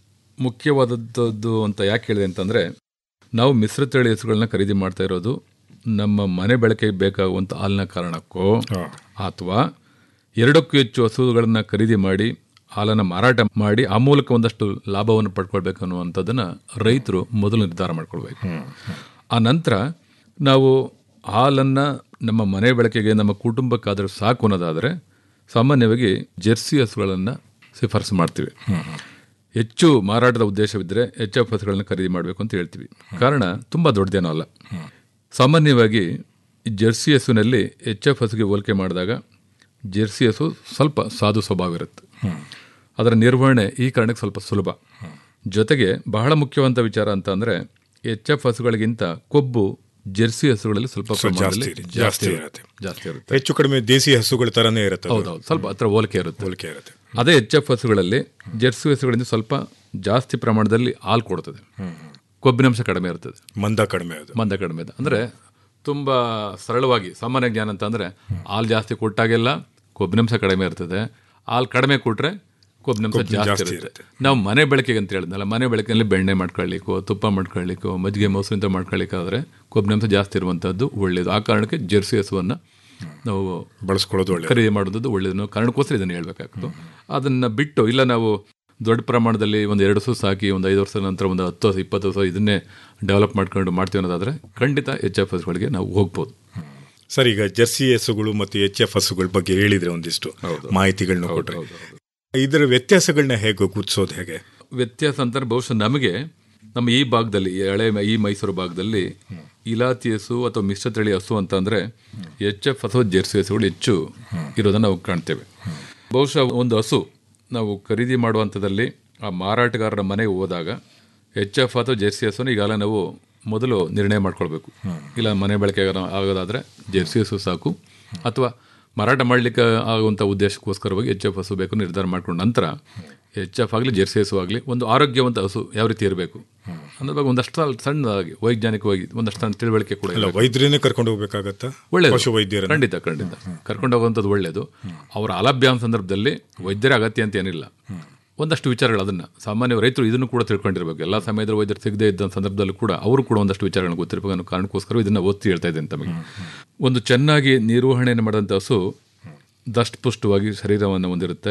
Speaker 6: ಮುಖ್ಯವಾದದ್ದು ಅಂತ ಯಾಕೆ ಹೇಳಿದೆ ಅಂತಂದರೆ ನಾವು ಮಿಶ್ರತಳಿ ಹಸುಗಳನ್ನ ಖರೀದಿ ಮಾಡ್ತಾ ಇರೋದು ನಮ್ಮ ಮನೆ ಬಳಕೆಗೆ ಬೇಕಾಗುವಂಥ ಹಾಲಿನ ಕಾರಣಕ್ಕೋ ಅಥವಾ ಎರಡಕ್ಕೂ ಹೆಚ್ಚು ಹಸುಗಳನ್ನು ಖರೀದಿ ಮಾಡಿ ಹಾಲನ್ನು ಮಾರಾಟ ಮಾಡಿ ಆ ಮೂಲಕ ಒಂದಷ್ಟು ಲಾಭವನ್ನು ಪಡ್ಕೊಳ್ಬೇಕು ಅನ್ನುವಂಥದ್ದನ್ನು ರೈತರು ಮೊದಲು ನಿರ್ಧಾರ ಮಾಡ್ಕೊಳ್ಬೇಕು ಆ ನಂತರ ನಾವು ಹಾಲನ್ನು ನಮ್ಮ ಮನೆ ಬಳಕೆಗೆ ನಮ್ಮ ಕುಟುಂಬಕ್ಕಾದರೂ ಸಾಕು ಅನ್ನೋದಾದರೆ ಸಾಮಾನ್ಯವಾಗಿ ಜೆರ್ಸಿ ಹಸುಗಳನ್ನು ಶಿಫಾರಸು ಮಾಡ್ತೀವಿ ಹೆಚ್ಚು ಮಾರಾಟದ ಉದ್ದೇಶವಿದ್ದರೆ ಎಚ್ ಎಫ್ ಹಸುಗಳನ್ನ ಖರೀದಿ ಮಾಡಬೇಕು ಅಂತ ಹೇಳ್ತೀವಿ ಕಾರಣ ತುಂಬ ದೊಡ್ಡದೇನೋ ಅಲ್ಲ ಸಾಮಾನ್ಯವಾಗಿ ಈ ಜೆರ್ಸಿ ಹಸುವಿನಲ್ಲಿ ಎಚ್ ಎಫ್ ಹಸುಗೆ ಹೋಲಿಕೆ ಮಾಡಿದಾಗ ಜೆರ್ಸಿ ಹಸು ಸ್ವಲ್ಪ ಸಾಧು ಸ್ವಭಾವ ಇರುತ್ತೆ ಅದರ ನಿರ್ವಹಣೆ ಈ ಕಾರಣಕ್ಕೆ ಸ್ವಲ್ಪ ಸುಲಭ ಜೊತೆಗೆ ಬಹಳ ಮುಖ್ಯವಾದ ವಿಚಾರ ಅಂತ ಅಂದರೆ ಎಚ್ ಎಫ್ ಹಸುಗಳಿಗಿಂತ ಕೊಬ್ಬು ಜೆರ್ಸಿ ಹಸುಗಳಲ್ಲಿ ಸ್ವಲ್ಪ ಪ್ರಮಾಣದಲ್ಲಿ
Speaker 5: ಜಾಸ್ತಿ ಇದೆ,
Speaker 6: ಜಾಸ್ತಿ
Speaker 5: ಜಾಸ್ತಿ
Speaker 6: ಇರುತ್ತೆ
Speaker 5: ಇರುತ್ತೆ.
Speaker 6: ಜಾಸ್ತಿ ಇರುತ್ತೆ
Speaker 5: ಹೆಚ್ಚು ಕಡಿಮೆ ದೇಸಿ ಹಸುಗಳ ಥರನೇ ಇರುತ್ತೆ ಅದು.
Speaker 6: ಹೌದೌದು ಸ್ವಲ್ಪ ಹತ್ರ ಹೋಲಿಕೆ ಇರುತ್ತೆ
Speaker 5: ಹೋಲಿಕೆ ಇರುತ್ತೆ
Speaker 6: ಅದೇ ಎಚ್ ಎಫ್ ಹಸುಗಳಲ್ಲಿ ಜೆರ್ಸಿ ಹಸುಗಳಿಂದ ಸ್ವಲ್ಪ ಜಾಸ್ತಿ ಪ್ರಮಾಣದಲ್ಲಿ ಹಾಲು ಕೊಡ್ತದೆ ಕೊಬ್ಬಿನಂಶ ಕಡಿಮೆ ಇರ್ತದೆ
Speaker 5: ಮಂದ ಕಡಿಮೆ ಅದು
Speaker 6: ಮಂದ ಕಡಿಮೆ ಇದೆ ಅಂದರೆ ತುಂಬ ಸರಳವಾಗಿ ಸಾಮಾನ್ಯ ಜ್ಞಾನ ಅಂತ ಅಂದರೆ ಹಾಲು ಜಾಸ್ತಿ ಕೊಟ್ಟಾಗೆಲ್ಲ ಕೊಬ್ಬಿನಂಶ ಕಡಿಮೆ ಇರ್ತದೆ ಹಾಲು ಕಡಿಮೆ ಕೊಟ್ರೆ ಕೊಬ್ಬಿನಂಶ ಜಾಸ್ತಿ ಇರುತ್ತೆ ನಾವು ಮನೆ ಬೆಳಕಿಗೆ ಅಂತ ಹೇಳಿದ್ನಲ್ಲ ಮನೆ ಬೆಳಕಿನಲ್ಲಿ ಬೆಣ್ಣೆ ಮಾಡ್ಕೊಳ್ಳಿಕ್ಕೋ ತುಪ್ಪ ಮಾಡ್ಕೊಳ್ಳಿಕ್ಕೋ ಮಜ್ಜಿಗೆ ಮೊಸರು ಅಂತ ಮಾಡ್ಕೊಳ್ಳಿಕ್ಕಾದ್ರೆ ಕೊಬ್ಬಿನಂಶ ಜಾಸ್ತಿ ಇರುವಂಥದ್ದು ಒಳ್ಳೆಯದು ಆ ಕಾರಣಕ್ಕೆ ಜೆರ್ಸಿ ಹಸುವನ್ನು ನಾವು
Speaker 5: ಬಳಸ್ಕೊಳ್ಳೋದು ಒಳ್ಳೆ
Speaker 6: ಖರೀದಿ ಮಾಡೋದು ಒಳ್ಳೆಯದು ನಾವು ಕಾರಣಕ್ಕೋಸ್ಕರ ಇದನ್ನು ಹೇಳ್ಬೇಕಾಗ್ತದೆ ಅದನ್ನು ಬಿಟ್ಟು ಇಲ್ಲ ನಾವು ದೊಡ್ಡ ಪ್ರಮಾಣದಲ್ಲಿ ಒಂದು ಎರಡು ವರ್ಷ ಸಾಕಿ ಒಂದು ಐದು ವರ್ಷದ ನಂತರ ಒಂದು ಹತ್ತು ವರ್ಷ ಇಪ್ಪತ್ತು ವರ್ಷ ಇದನ್ನೇ ಡೆವಲಪ್ ಮಾಡ್ಕೊಂಡು ಮಾಡ್ತೀವಿ ಅನ್ನೋದಾದರೆ ಖಂಡಿತ ಎಚ್ ಎಫ್ ಎಸ್ಗಳಿಗೆ ನಾವು ಹೋಗ್ಬೋದು
Speaker 5: ಸರ್ ಈಗ ಜರ್ಸಿ ಹಸುಗಳು ಮತ್ತು ಎಚ್ ಎಫ್ ಹಸುಗಳ ಬಗ್ಗೆ ಹೇಳಿದ್ರೆ ಒಂದಿಷ್ಟು ಮಾಹಿತಿಗಳನ್ನ ಕೊಟ್ರೆ ಇದರ ವ್ಯತ್ಯಾಸಗಳನ್ನ ಹೇಗೆ ಗುರ್ತಿಸೋದು ಹೇಗೆ
Speaker 6: ವ್ಯತ್ಯಾಸ ಅಂತಾರೆ ಬಹುಶಃ ನಮಗೆ ನಮ್ಮ ಈ ಭಾಗದಲ್ಲಿ ಈ ಹಳೆ ಈ ಮೈಸೂರು ಭಾಗದಲ್ಲಿ ಇಲಾತಿ ಹಸು ಅಥವಾ ಮಿಶ್ರತಳಿ ಹಸು ಅಂತ ಅಂದರೆ ಎಚ್ ಎಫ್ ಅಥವಾ ಜೆರ್ಸಿ ಹಸುಗಳು ಹೆಚ್ಚು ಇರೋದನ್ನು ನಾವು ಕಾಣ್ತೇವೆ ಬಹುಶಃ ಒಂದು ಹಸು ನಾವು ಖರೀದಿ ಮಾಡುವಂಥದ್ದಲ್ಲಿ ಆ ಮಾರಾಟಗಾರರ ಮನೆಗೆ ಹೋದಾಗ ಎಚ್ ಎಫ್ ಅಥವಾ ಜೆರ್ಸಿ ಹಸುನ ಈಗಾಗಲೇ ನಾವು ಮೊದಲು ನಿರ್ಣಯ ಮಾಡ್ಕೊಳ್ಬೇಕು ಇಲ್ಲ ಮನೆ ಬಳಕೆ ಆಗೋದಾದರೆ ಜೆರ್ಸಿ ಹಸು ಸಾಕು ಅಥವಾ ಮಾರಾಟ ಮಾಡಲಿಕ್ಕೆ ಆಗುವಂಥ ಉದ್ದೇಶಕ್ಕೋಸ್ಕರವಾಗಿ ಎಚ್ ಎಫ್ ಹಸು ಬೇಕು ನಿರ್ಧಾರ ಮಾಡ್ಕೊಂಡ ನಂತರ ಎಚ್ ಎಫ್ ಆಗಲಿ ಜೆರ್ಸಿ ಹಸು ಆಗಲಿ ಒಂದು ಆರೋಗ್ಯವಂತ ಹಸು ಯಾವ ರೀತಿ ಇರಬೇಕು ಅನ್ನೋದ್ರ ಬಗ್ಗೆ ಒಂದಷ್ಟು ಸಣ್ಣದಾಗಿ ವೈಜ್ಞಾನಿಕವಾಗಿ ಒಂದಷ್ಟು ಸಣ್ಣ ತಿಳುವಳಿಕೆ ಕೂಡ
Speaker 5: ಇಲ್ಲ
Speaker 6: ಇರ್ಬೇಕು.
Speaker 5: ವೈದ್ಯರನ್ನೇ ಕರ್ಕೊಂಡು ಹೋಗ್ಬೇಕಾಗತ್ತಾ
Speaker 6: ಒಳ್ಳೆಯದು
Speaker 5: ಪಶು ವೈದ್ಯರನ್ನ
Speaker 6: ಖಂಡಿತ ಖಂಡಿತ ಕರ್ಕೊಂಡು ಹೋಗುವಂಥದ್ದು ಒಳ್ಳೆಯದು ಅವರ ಅಲಭ್ಯ ಸಂದರ್ಭದಲ್ಲಿ ವೈದ್ಯರ ಅಗತ್ಯ ಅಂತ ಏನಿಲ್ಲ ಒಂದಷ್ಟು ವಿಚಾರಗಳು ಅದನ್ನು ಸಾಮಾನ್ಯ ರೈತರು ಇದನ್ನು ಕೂಡ ತಿಳ್ಕೊಂಡಿರ್ಬೇಕು ಎಲ್ಲ ಸಮಯದಲ್ಲಿ ವೈದ್ಯರು ಸಿಗದೇ ಇದ್ದ ಸಂದರ್ಭದಲ್ಲಿ ಕೂಡ ಅವರು ಕೂಡ ಒಂದಷ್ಟು ವಿಚಾರಗಳನ್ನು ಗೊತ್ತಿರಬೇಕು ಅನ್ನೋ ಕಾರಣಕ್ಕೋಸ್ಕರ ಇದನ್ನು ಒತ್ತಿ ಹೇಳ್ತಾ ಇದ್ದೇನೆ ತಮಗೆ ಒಂದು ಚೆನ್ನಾಗಿ ನಿರ್ವಹಣೆಯನ್ನು ಮಾಡಿದಂಥ ಹಸು ದಷ್ಟಪುಷ್ಟವಾಗಿ ಶರೀರವನ್ನು ಹೊಂದಿರುತ್ತೆ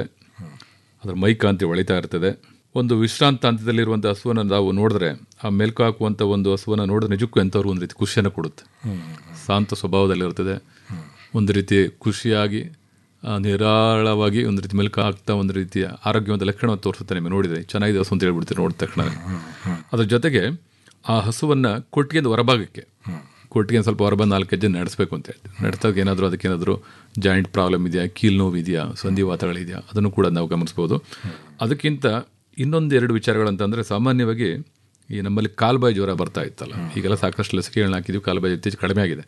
Speaker 6: ಅದರ ಮೈಕಾಂತಿ ಹೊಳಿತಾ ಇರ್ತದೆ ಒಂದು ವಿಶ್ರಾಂತ ಹಂತದಲ್ಲಿರುವಂಥ ಹಸುವನ್ನು ನಾವು ನೋಡಿದ್ರೆ ಆ ಮೆಲ್ಕು ಹಾಕುವಂಥ ಒಂದು ಹಸುವನ್ನು ನೋಡಿದ್ರೆ ನಿಜಕ್ಕೂ ಎಂಥವ್ರು ಒಂದು ರೀತಿ ಖುಷಿಯನ್ನು ಕೊಡುತ್ತೆ ಶಾಂತ ಸ್ವಭಾವದಲ್ಲಿರ್ತದೆ ಒಂದು ರೀತಿ ಖುಷಿಯಾಗಿ ಆ, ನಿರಾಳವಾಗಿ ಒಂದು ರೀತಿ ಮೆಲ್ಕು ಹಾಕ್ತಾ ಒಂದು ರೀತಿಯ ಆರೋಗ್ಯವಂತ ಲಕ್ಷಣವನ್ನು ತೋರಿಸುತ್ತೆ ನಿಮಗೆ ನೋಡಿದರೆ ಚೆನ್ನಾಗಿದೆ ಹಸು ಅಂತ ಹೇಳ್ಬಿಡ್ತೀರಿ ನೋಡಿದ ತಕ್ಷಣ ಅದ್ರ ಜೊತೆಗೆ ಆ ಹಸುವನ್ನು ಕೊಟ್ಟಿಗೆಯಿಂದ ಹೊರಭಾಗಕ್ಕೆ ಕೊಟ್ಟಿಗೆ ಸ್ವಲ್ಪ ಹೊರಬಂದು ನಾಲ್ಕು ಹೆಜ್ಜೆ ನಡೆಸಬೇಕು ಅಂತ ಹೇಳ್ತೀವಿ ನಡೆಸಿದಾಗ ಏನಾದರೂ ಅದಕ್ಕೇನಾದರೂ ಜಾಯಿಂಟ್ ಪ್ರಾಬ್ಲಮ್ ಇದೆಯಾ ಕೀಲು ನೋವು ಇದೆಯಾ ಸಂಧಿವಾತಗಳಿದೆಯಾ ಅದನ್ನು ಕೂಡ ನಾವು ಗಮನಿಸ್ಬೋದು ಅದಕ್ಕಿಂತ ಇನ್ನೊಂದು ಎರಡು ವಿಚಾರಗಳಂತಂದರೆ ಸಾಮಾನ್ಯವಾಗಿ ಈ ನಮ್ಮಲ್ಲಿ ಕಾಲ್ಬಾಯಿ ಜ್ವರ ಬರ್ತಾ ಇತ್ತಲ್ಲ ಈಗೆಲ್ಲ ಸಾಕಷ್ಟು ಲಸಿಕೆಗಳನ್ನ ಹಾಕಿದ್ವಿ ಕಾಲ್ಬಾಯಿ ಇತ್ತೀಚೆಗೆ ಕಡಿಮೆ ಆಗಿದೆ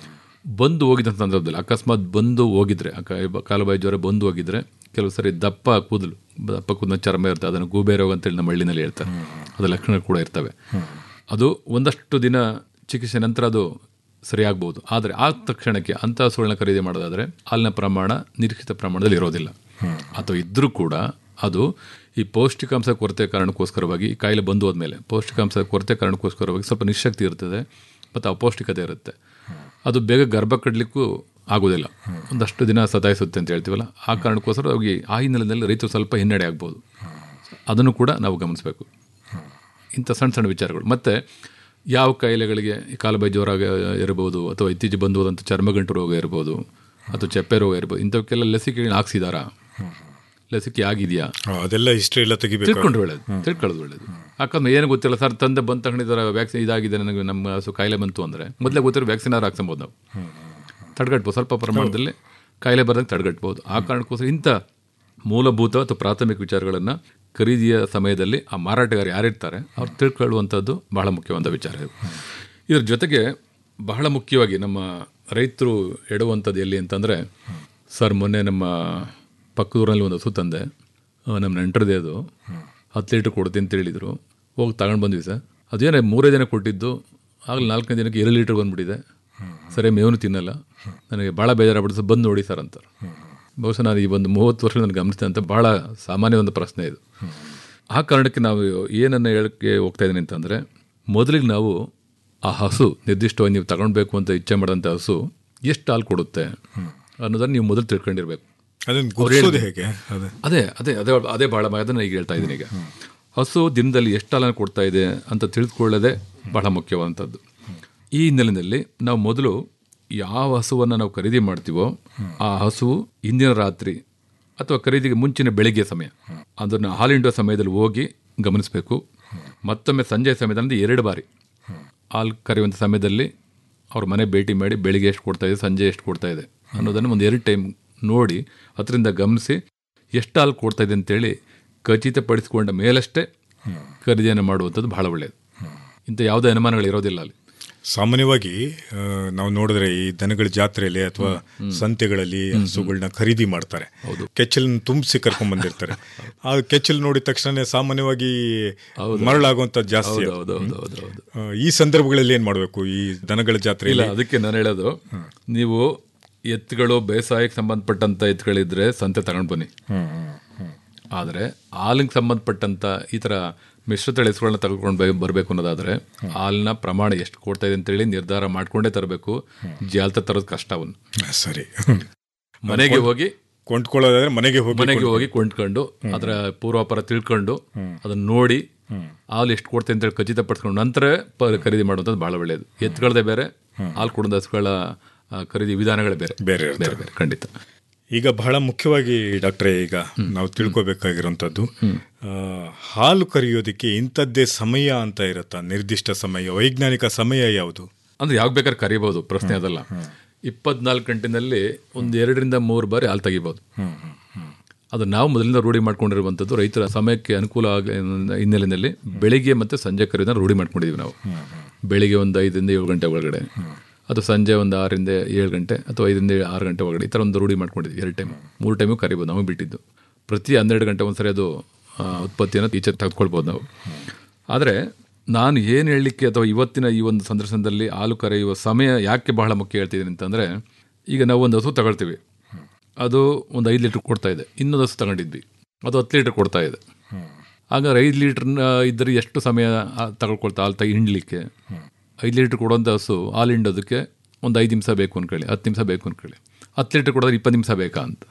Speaker 6: ಬಂದು ಹೋಗಿದ್ದ ಸಂದರ್ಭದಲ್ಲಿ ಅಕಸ್ಮಾತ್ ಬಂದು ಹೋಗಿದ್ರೆ ಅಕ- ಕಾಲುಬಾಯಿ ಜ್ವರ ಬಂದು ಹೋಗಿದ್ರೆ ಕೆಲವು ಸರಿ ದಪ್ಪ ಕೂದಲು ದಪ್ಪ ಕೂದಲು ಚರ್ಮ ಇರುತ್ತೆ ಅದನ್ನು ಗೂಬೆ ರೋಗ ಅಂತೇಳಿ ನಮ್ಮ ಹಳ್ಳಿನಲ್ಲಿ ಹೇಳ್ತಾರೆ ಅದು ಲಕ್ಷಣ ಕೂಡ ಇರ್ತವೆ ಅದು ಒಂದಷ್ಟು ದಿನ ಚಿಕಿತ್ಸೆ ನಂತರ ಅದು ಸರಿಯಾಗ್ಬೋದು ಆದರೆ ಆ ತಕ್ಷಣಕ್ಕೆ ಅಂಥ ಹಸುಗಳನ್ನ ಖರೀದಿ ಮಾಡೋದಾದರೆ ಹಾಲಿನ ಪ್ರಮಾಣ ನಿರೀಕ್ಷಿತ ಪ್ರಮಾಣದಲ್ಲಿ ಇರೋದಿಲ್ಲ ಅಥವಾ ಇದ್ದರೂ ಕೂಡ ಅದು ಈ ಪೌಷ್ಟಿಕಾಂಶ ಕೊರತೆ ಕಾರಣಕ್ಕೋಸ್ಕರವಾಗಿ ಈ ಕಾಯಿಲೆ ಬಂದು ಹೋದ್ಮೇಲೆ ಪೌಷ್ಟಿಕಾಂಶ ಕೊರತೆ ಕಾರಣಕ್ಕೋಸ್ಕರವಾಗಿ ಸ್ವಲ್ಪ ನಿಶಕ್ತಿ ಇರ್ತದೆ ಮತ್ತು ಅಪೌಷ್ಟಿಕತೆ ಇರುತ್ತೆ ಅದು ಬೇಗ ಗರ್ಭ ಕಟ್ಟಲಿಕ್ಕೂ ಆಗೋದಿಲ್ಲ ಒಂದಷ್ಟು ದಿನ ಸತಾಯಿಸುತ್ತೆ ಅಂತ ಹೇಳ್ತೀವಲ್ಲ ಆ ಕಾರಣಕ್ಕೋಸ್ಕರ ಹೋಗಿ ಆ ಹಿನ್ನೆಲೆಯಲ್ಲಿ ರೈತರು ಸ್ವಲ್ಪ ಹಿನ್ನಡೆ ಆಗ್ಬೋದು ಅದನ್ನು ಕೂಡ ನಾವು ಗಮನಿಸಬೇಕು ಇಂಥ ಸಣ್ಣ ಸಣ್ಣ ವಿಚಾರಗಳು ಮತ್ತು ಯಾವ ಕಾಯಿಲೆಗಳಿಗೆ ಈ ಕಾಲುಬಾಯಿ ಜ್ವರ ಇರ್ಬೋದು ಅಥವಾ ಇತ್ತೀಚೆಗೆ ಬಂದು ಹೋದಂಥ ಚರ್ಮಗಂಟು ರೋಗ ಇರ್ಬೋದು ಅಥವಾ ಚಪ್ಪೆ ರೋಗ ಇರ್ಬೋದು ಇಂಥವಕ್ಕೆಲ್ಲ ಲಸಿಕೆಗಳನ್ನ ಹಾಕ್ಸಿದಾರಾ ಲಸಿಕೆ ಆಗಿದೆಯಾ
Speaker 5: ಆ, ಅದೆಲ್ಲ ಹಿಸ್ಟ್ರಿ ಎಲ್ಲ ತೆಗಿಬೇಕು
Speaker 6: ತಿಳ್ಕೊಂಡ್ರೆ ಒಳ್ಳೇದು ತಿಳ್ಕೊಳ್ಳೋದು ಒಳ್ಳೇದು ಯಾಕಂದ್ರೆ ಏನು ಗೊತ್ತಿಲ್ಲ ಸರ್ ತಂದೆ ಬಂದ ತಕ್ಷಣ ಇದರ ವ್ಯಾಕ್ಸಿನ್ ಇದಾಗಿದೆ ನನಗೆ ನಮ್ಮ ಹಸು ಕಾಯಿಲೆ ಬಂತು ಅಂದರೆ ಮೊದಲೇ ಗೊತ್ತಿರೋ ವ್ಯಾಕ್ಸಿನ್ ಆರು ಹಾಕ್ಸ್ಬೋದು ನಾವು ತಡೆಗಟ್ಬೋದು ಸ್ವಲ್ಪ ಪ್ರಮಾಣದಲ್ಲಿ ಕಾಯಿಲೆ ಬರೋದಕ್ಕೆ ತಡೆಗಟ್ಬೋದು ಆ ಕಾರಣಕ್ಕೋಸ್ಕರ ಇಂಥ ಮೂಲಭೂತ ಅಥವಾ ಪ್ರಾಥಮಿಕ ವಿಚಾರಗಳನ್ನು ಖರೀದಿಯ ಸಮಯದಲ್ಲಿ ಆ ಮಾರಾಟಗಾರ ಯಾರಿರ್ತಾರೆ ಅವ್ರು ತಿಳ್ಕೊಳ್ಳುವಂಥದ್ದು ಬಹಳ ಮುಖ್ಯವಾದ ವಿಚಾರ ಇದು ಇದ್ರ ಜೊತೆಗೆ ಬಹಳ ಮುಖ್ಯವಾಗಿ ನಮ್ಮ ರೈತರು ಎಡುವಂಥದ್ದು ಎಲ್ಲಿ ಅಂತಂದರೆ ಸರ್ ಮೊನ್ನೆ ನಮ್ಮ ಪಕ್ಕದೂರಲ್ಲಿ ಒಂದು ಹಸು ತಂದೆ ಆ, ನಮ್ಮ ನೆಂಟರದೇ ಅದು ಹತ್ತು ಲೀಟ್ರ್ ಕೊಡ್ತೀನಿ ಅಂತ ಹೇಳಿದರು ಹೋಗಿ ತಗೊಂಡು ಬಂದ್ವಿ ಸರ್ ಅದೇನೇ ಮೂರೇ ದಿನ ಕೊಟ್ಟಿದ್ದು ಆಗಲಿ ನಾಲ್ಕನೇ ದಿನಕ್ಕೆ ಎರಡು ಲೀಟ್ರ್ ಬಂದ್ಬಿಟ್ಟಿದೆ ಸರಿ ಮೇವನು ತಿನ್ನಲ್ಲ ನನಗೆ ಭಾಳ ಬೇಜಾರಾಗ್ಬಿಟ್ಟು ಸರ್ ಬಂದು ನೋಡಿ ಸರ್ ಅಂತಾರೆ ಬಹುಶಃ ನಾನು ಈ ಒಂದು ಮೂವತ್ತು ವರ್ಷ ನನಗೆ ಗಮನಿಸಿದೆ ಅಂತ ಭಾಳ ಸಾಮಾನ್ಯ ಒಂದು ಪ್ರಶ್ನೆ ಇದು ಆ ಕಾರಣಕ್ಕೆ ನಾವು ಏನನ್ನು ಹೇಳಕ್ಕೆ ಹೋಗ್ತಾ ಇದ್ದೀನಿ ಅಂತಂದರೆ ಮೊದಲಿಗೆ ನಾವು ಆ ಹಸು ನಿರ್ದಿಷ್ಟವಾಗಿ ನೀವು ತಗೊಳ್ಬೇಕು ಅಂತ ಇಚ್ಛೆ ಮಾಡಿದಂಥ ಹಸು ಎಷ್ಟು ಹಾಲು ಕೊಡುತ್ತೆ ಅನ್ನೋದನ್ನು ನೀವು ಮೊದಲು ತಿಳ್ಕೊಂಡಿರ್ಬೇಕು
Speaker 5: ಅದನ್ನ ಗುರುತಿಸೋದು ಹೇಗೆ ಅದೇ
Speaker 6: ಅದೇ ಅದೇ ಅದೇ ಅದೇ ಭಾಳ ಅದನ್ನು ಈಗ ಹೇಳ್ತಾ ಇದ್ದೀನಿ ಈಗ ಹಸು ದಿನದಲ್ಲಿ ಎಷ್ಟು ಹಾಲನ್ನು ಕೊಡ್ತಾ ಇದೆ ಅಂತ ತಿಳಿದುಕೊಳ್ಳೋದೇ ಬಹಳ ಮುಖ್ಯವಾದಂಥದ್ದು ಈ ಹಿನ್ನೆಲೆಯಲ್ಲಿ ನಾವು ಮೊದಲು ಯಾವ ಹಸುವನ್ನು ನಾವು ಖರೀದಿ ಮಾಡ್ತೀವೋ ಆ ಹಸು ಇಂದಿನ ರಾತ್ರಿ ಅಥವಾ ಖರೀದಿಗೆ ಮುಂಚಿನ ಬೆಳಿಗ್ಗೆ ಸಮಯ ಅದನ್ನು ಹಾಲಿಂಡುವ ಸಮಯದಲ್ಲಿ ಹೋಗಿ ಗಮನಿಸಬೇಕು ಮತ್ತೊಮ್ಮೆ ಸಂಜೆ ಸಮಯದಲ್ಲಿ ಎರಡು ಬಾರಿ ಹಾಲು ಕರೆಯುವಂಥ ಸಮಯದಲ್ಲಿ ಅವ್ರ ಮನೆ ಭೇಟಿ ಮಾಡಿ ಬೆಳಿಗ್ಗೆ ಎಷ್ಟು ಕೊಡ್ತಾ ಇದೆ ಸಂಜೆ ಎಷ್ಟು ಕೊಡ್ತಾ ಇದೆ ಅನ್ನೋದನ್ನು ಒಂದು ಎರಡು ಟೈಮ್ ನೋಡಿ ಅದರಿಂದ ಗಮನಿಸಿ ಎಷ್ಟು ಹಾಲು ಕೊಡ್ತಾ ಇದೆ ಅಂತೇಳಿ ಖಚಿತಪಡಿಸಿಕೊಂಡ ಮೇಲಷ್ಟೇ ಖರೀದಿಯನ್ನು ಮಾಡುವಂಥದ್ದು ಬಹಳ ಒಳ್ಳೆಯದು ಇಂಥ ಯಾವುದೇ ಅನುಮಾನಗಳು ಇರೋದಿಲ್ಲ ಅಲ್ಲಿ
Speaker 5: ಸಾಮಾನ್ಯವಾಗಿ ಆ, ನಾವು ನೋಡಿದ್ರೆ ಈ ದನಗಳ ಜಾತ್ರೆಯಲ್ಲಿ ಅಥವಾ ಸಂತೆಗಳಲ್ಲಿ ಹಸುಗಳನ್ನ ಖರೀದಿ ಮಾಡ್ತಾರೆ ಕೆಚ್ಚಲನ್ನ ತುಂಬಿಸಿ ಕರ್ಕೊಂಡ್ ಬಂದಿರ್ತಾರೆ ಆ ಕೆಚ್ಚಲು ನೋಡಿದ ತಕ್ಷಣ ಸಾಮಾನ್ಯವಾಗಿ ಮರಳಾಗುವಂತ ಜಾಸ್ತಿ ಅದು.
Speaker 6: ಹೌದು ಹೌದು ಹೌದು ಹೌದು
Speaker 5: ಆ, ಈ ಸಂದರ್ಭಗಳಲ್ಲಿ ಏನ್ ಮಾಡಬೇಕು ಈ ದನಗಳ
Speaker 6: ಇಲ್ಲ
Speaker 5: ಜಾತ್ರೆಯಲ್ಲಿ
Speaker 6: ಅದಕ್ಕೆ ನಾನು ಹೇಳೋದು ನೀವು ಎತ್ತುಗಳು ಬೇಸಾಯಕ್ಕೆ ಸಂಬಂಧಪಟ್ಟಂತ ಎತ್ತುಗಳಿದ್ರೆ ಸಂತೆ ತಗೊಂಡು ಬನ್ನಿ ಆದರೆ ಹಾಲಿಗೆ ಸಂಬಂಧಪಟ್ಟಂತ ಈ ಥರ ಮಿಶ್ರತಳಿ ಹಸುಗಳನ್ನ ತೆಗೆದುಕೊಂಡು ಬರಬೇಕು ಅನ್ನೋದಾದ್ರೆ ಹಾಲಿನ ಪ್ರಮಾಣ ಎಷ್ಟು ಕೊಡ್ತಾ ಇದೆ ಅಂತೇಳಿ ನಿರ್ಧಾರ ಮಾಡ್ಕೊಂಡೇ ತರಬೇಕು ಜಾಲ್ತ ತರೋದು ಕಷ್ಟ ಅವನು
Speaker 5: ಸರಿ
Speaker 6: ಮನೆಗೆ ಹೋಗಿ
Speaker 5: ಕೊಂಡ್ಕೊಳ್ಳೋದಾದ್ರೆ ಮನೆಗೆ ಹೋಗಿ
Speaker 6: ಮನೆಗೆ ಹೋಗಿ ಕೊಂಡ್ಕೊಂಡು ಅದರ ಪೂರ್ವಾಪರ ತಿಳ್ಕೊಂಡು ಅದನ್ನ ನೋಡಿ ಹಾಲು ಎಷ್ಟು ಕೊಡ್ತೇನೆ ಅಂತೇಳಿ ಖಚಿತಪಡಿಸ್ಕೊಂಡು ನಂತರ ಪ- ಖರೀದಿ ಮಾಡುವಂಥದ್ದು ಬಹಳ ಒಳ್ಳೆಯದು ಎತ್ತುಗಳದೇ ಬೇರೆ ಹಾಲು ಕೊಡೋದು ಹಸುಗಳ ಆ, ಖರೀದಿ ವಿಧಾನಗಳೇ ಬೇರೆ
Speaker 5: ಬೇರೆ ಇರ್ತವೆ.
Speaker 6: ಬೇರೆ ಬೇರೆ ಖಂಡಿತ
Speaker 5: ಈಗ ಬಹಳ ಮುಖ್ಯವಾಗಿ ಡಾಕ್ಟ್ರೆ ಈಗ ನಾವು ತಿಳ್ಕೊಬೇಕಾಗಿರುವಂಥದ್ದು ಆ, ಹಾಲು ಕರೆಯೋದಕ್ಕೆ ಇಂಥದ್ದೇ ಸಮಯ ಅಂತ ಇರುತ್ತಾ ನಿರ್ದಿಷ್ಟ ಸಮಯ ವೈಜ್ಞಾನಿಕ ಸಮಯ ಯಾವುದು
Speaker 6: ಅಂದ್ರೆ ಯಾವಾಗ ಬೇಕಾದ್ರೆ ಕರಿಬಹುದು ಪ್ರಶ್ನೆ ಅದಲ್ಲ ಇಪ್ಪತ್ನಾಲ್ಕು ಗಂಟೆನಲ್ಲಿ ಒಂದು ಎರಡರಿಂದ ಮೂರು ಬಾರಿ ಹಾಲು ತೆಗಿಬಹುದು ಅದು ನಾವು ಮೊದಲಿಂದ ರೂಢಿ ಮಾಡ್ಕೊಂಡಿರುವಂಥದ್ದು ರೈತರ ಸಮಯಕ್ಕೆ ಅನುಕೂಲ ಆಗ ಹಿನ್ನೆಲೆಯಲ್ಲಿ ಬೆಳಿಗ್ಗೆ ಮತ್ತು ಸಂಜೆ ಕರೆಯೋದನ್ನ ರೂಢಿ ಮಾಡ್ಕೊಂಡಿದೀವಿ ನಾವು ಬೆಳಿಗ್ಗೆ ಒಂದು ಐದರಿಂದ ಏಳು ಗಂಟೆ ಒಳಗಡೆ ಅದು ಸಂಜೆ ಒಂದು ಆರರಿಂದ ಏಳು ಗಂಟೆ ಅಥವಾ ಐದರಿಂದ ಆರು ಗಂಟೆ ಒಳಗಡೆ ಈ ಥರ ಒಂದು ರೂಢಿ ಮಾಡ್ಕೊಂಡಿದ್ವಿ ಎರಡು ಟೈಮ್ ಮೂರು ಟೈಮು ಕರಿಬೋದು ನಮಗೆ ಬಿಟ್ಟಿದ್ದು ಪ್ರತಿ ಹನ್ನೆರಡು ಗಂಟೆ ಒಂದ್ಸರಿ ಅದು ಆ, ಉತ್ಪತ್ತಿಯನ್ನು ಈಚೆ ತೆಗೆದುಕೊಳ್ಬೋದು ನಾವು ಆದರೆ ನಾನು ಏನು ಹೇಳಲಿಕ್ಕೆ ಅಥವಾ ಇವತ್ತಿನ ಈ ಒಂದು ಸಂದರ್ಶನದಲ್ಲಿ ಹಾಲು ಕರೆಯುವ ಸಮಯ ಯಾಕೆ ಬಹಳ ಮುಖ್ಯ ಹೇಳ್ತಿದ್ದೀನಿ ಅಂತಂದರೆ ಈಗ ನಾವು ಒಂದು ಹಸು ತಗೊಳ್ತೀವಿ ಅದು ಒಂದು ಐದು ಲೀಟ್ರ್ ಕೊಡ್ತಾ ಇದೆ ಇನ್ನೊಂದು ಹಸು ತಗೊಂಡಿದ್ವಿ ಅದು ಹತ್ತು ಲೀಟ್ರ್ ಕೊಡ್ತಾ ಇದೆ ಹಾಗಾದ್ರೆ ಐದು ಲೀಟ್ರ್ನ ಇದ್ದರೆ ಎಷ್ಟು ಸಮಯ ಆ ತಗೊಳ್ಕೊಳ್ತಾ ಹಾಲು ತೆಗಿ ಹಿಂಡ್ಲಿಕ್ಕೆ ಐದು ಲೀಟ್ರ್ ಕೊಡುವಂಥ ಹಸು ಹಾಲು ಹಿಂಡೋದಕ್ಕೆ ಒಂದು ಐದು ನಿಮಿಷ ಬೇಕು ಅನ್ಕೊಳ್ಳಿ ಹತ್ತು ನಿಮಿಷ ಬೇಕು ಅನ್ಕೊಳ್ಳಿ ಹತ್ತು ಲೀಟ್ರ್ ಕೊಡೋದ್ರೆ ಇಪ್ಪತ್ತು ನಿಮಿಷ ಬೇಕಾ ಅಂತ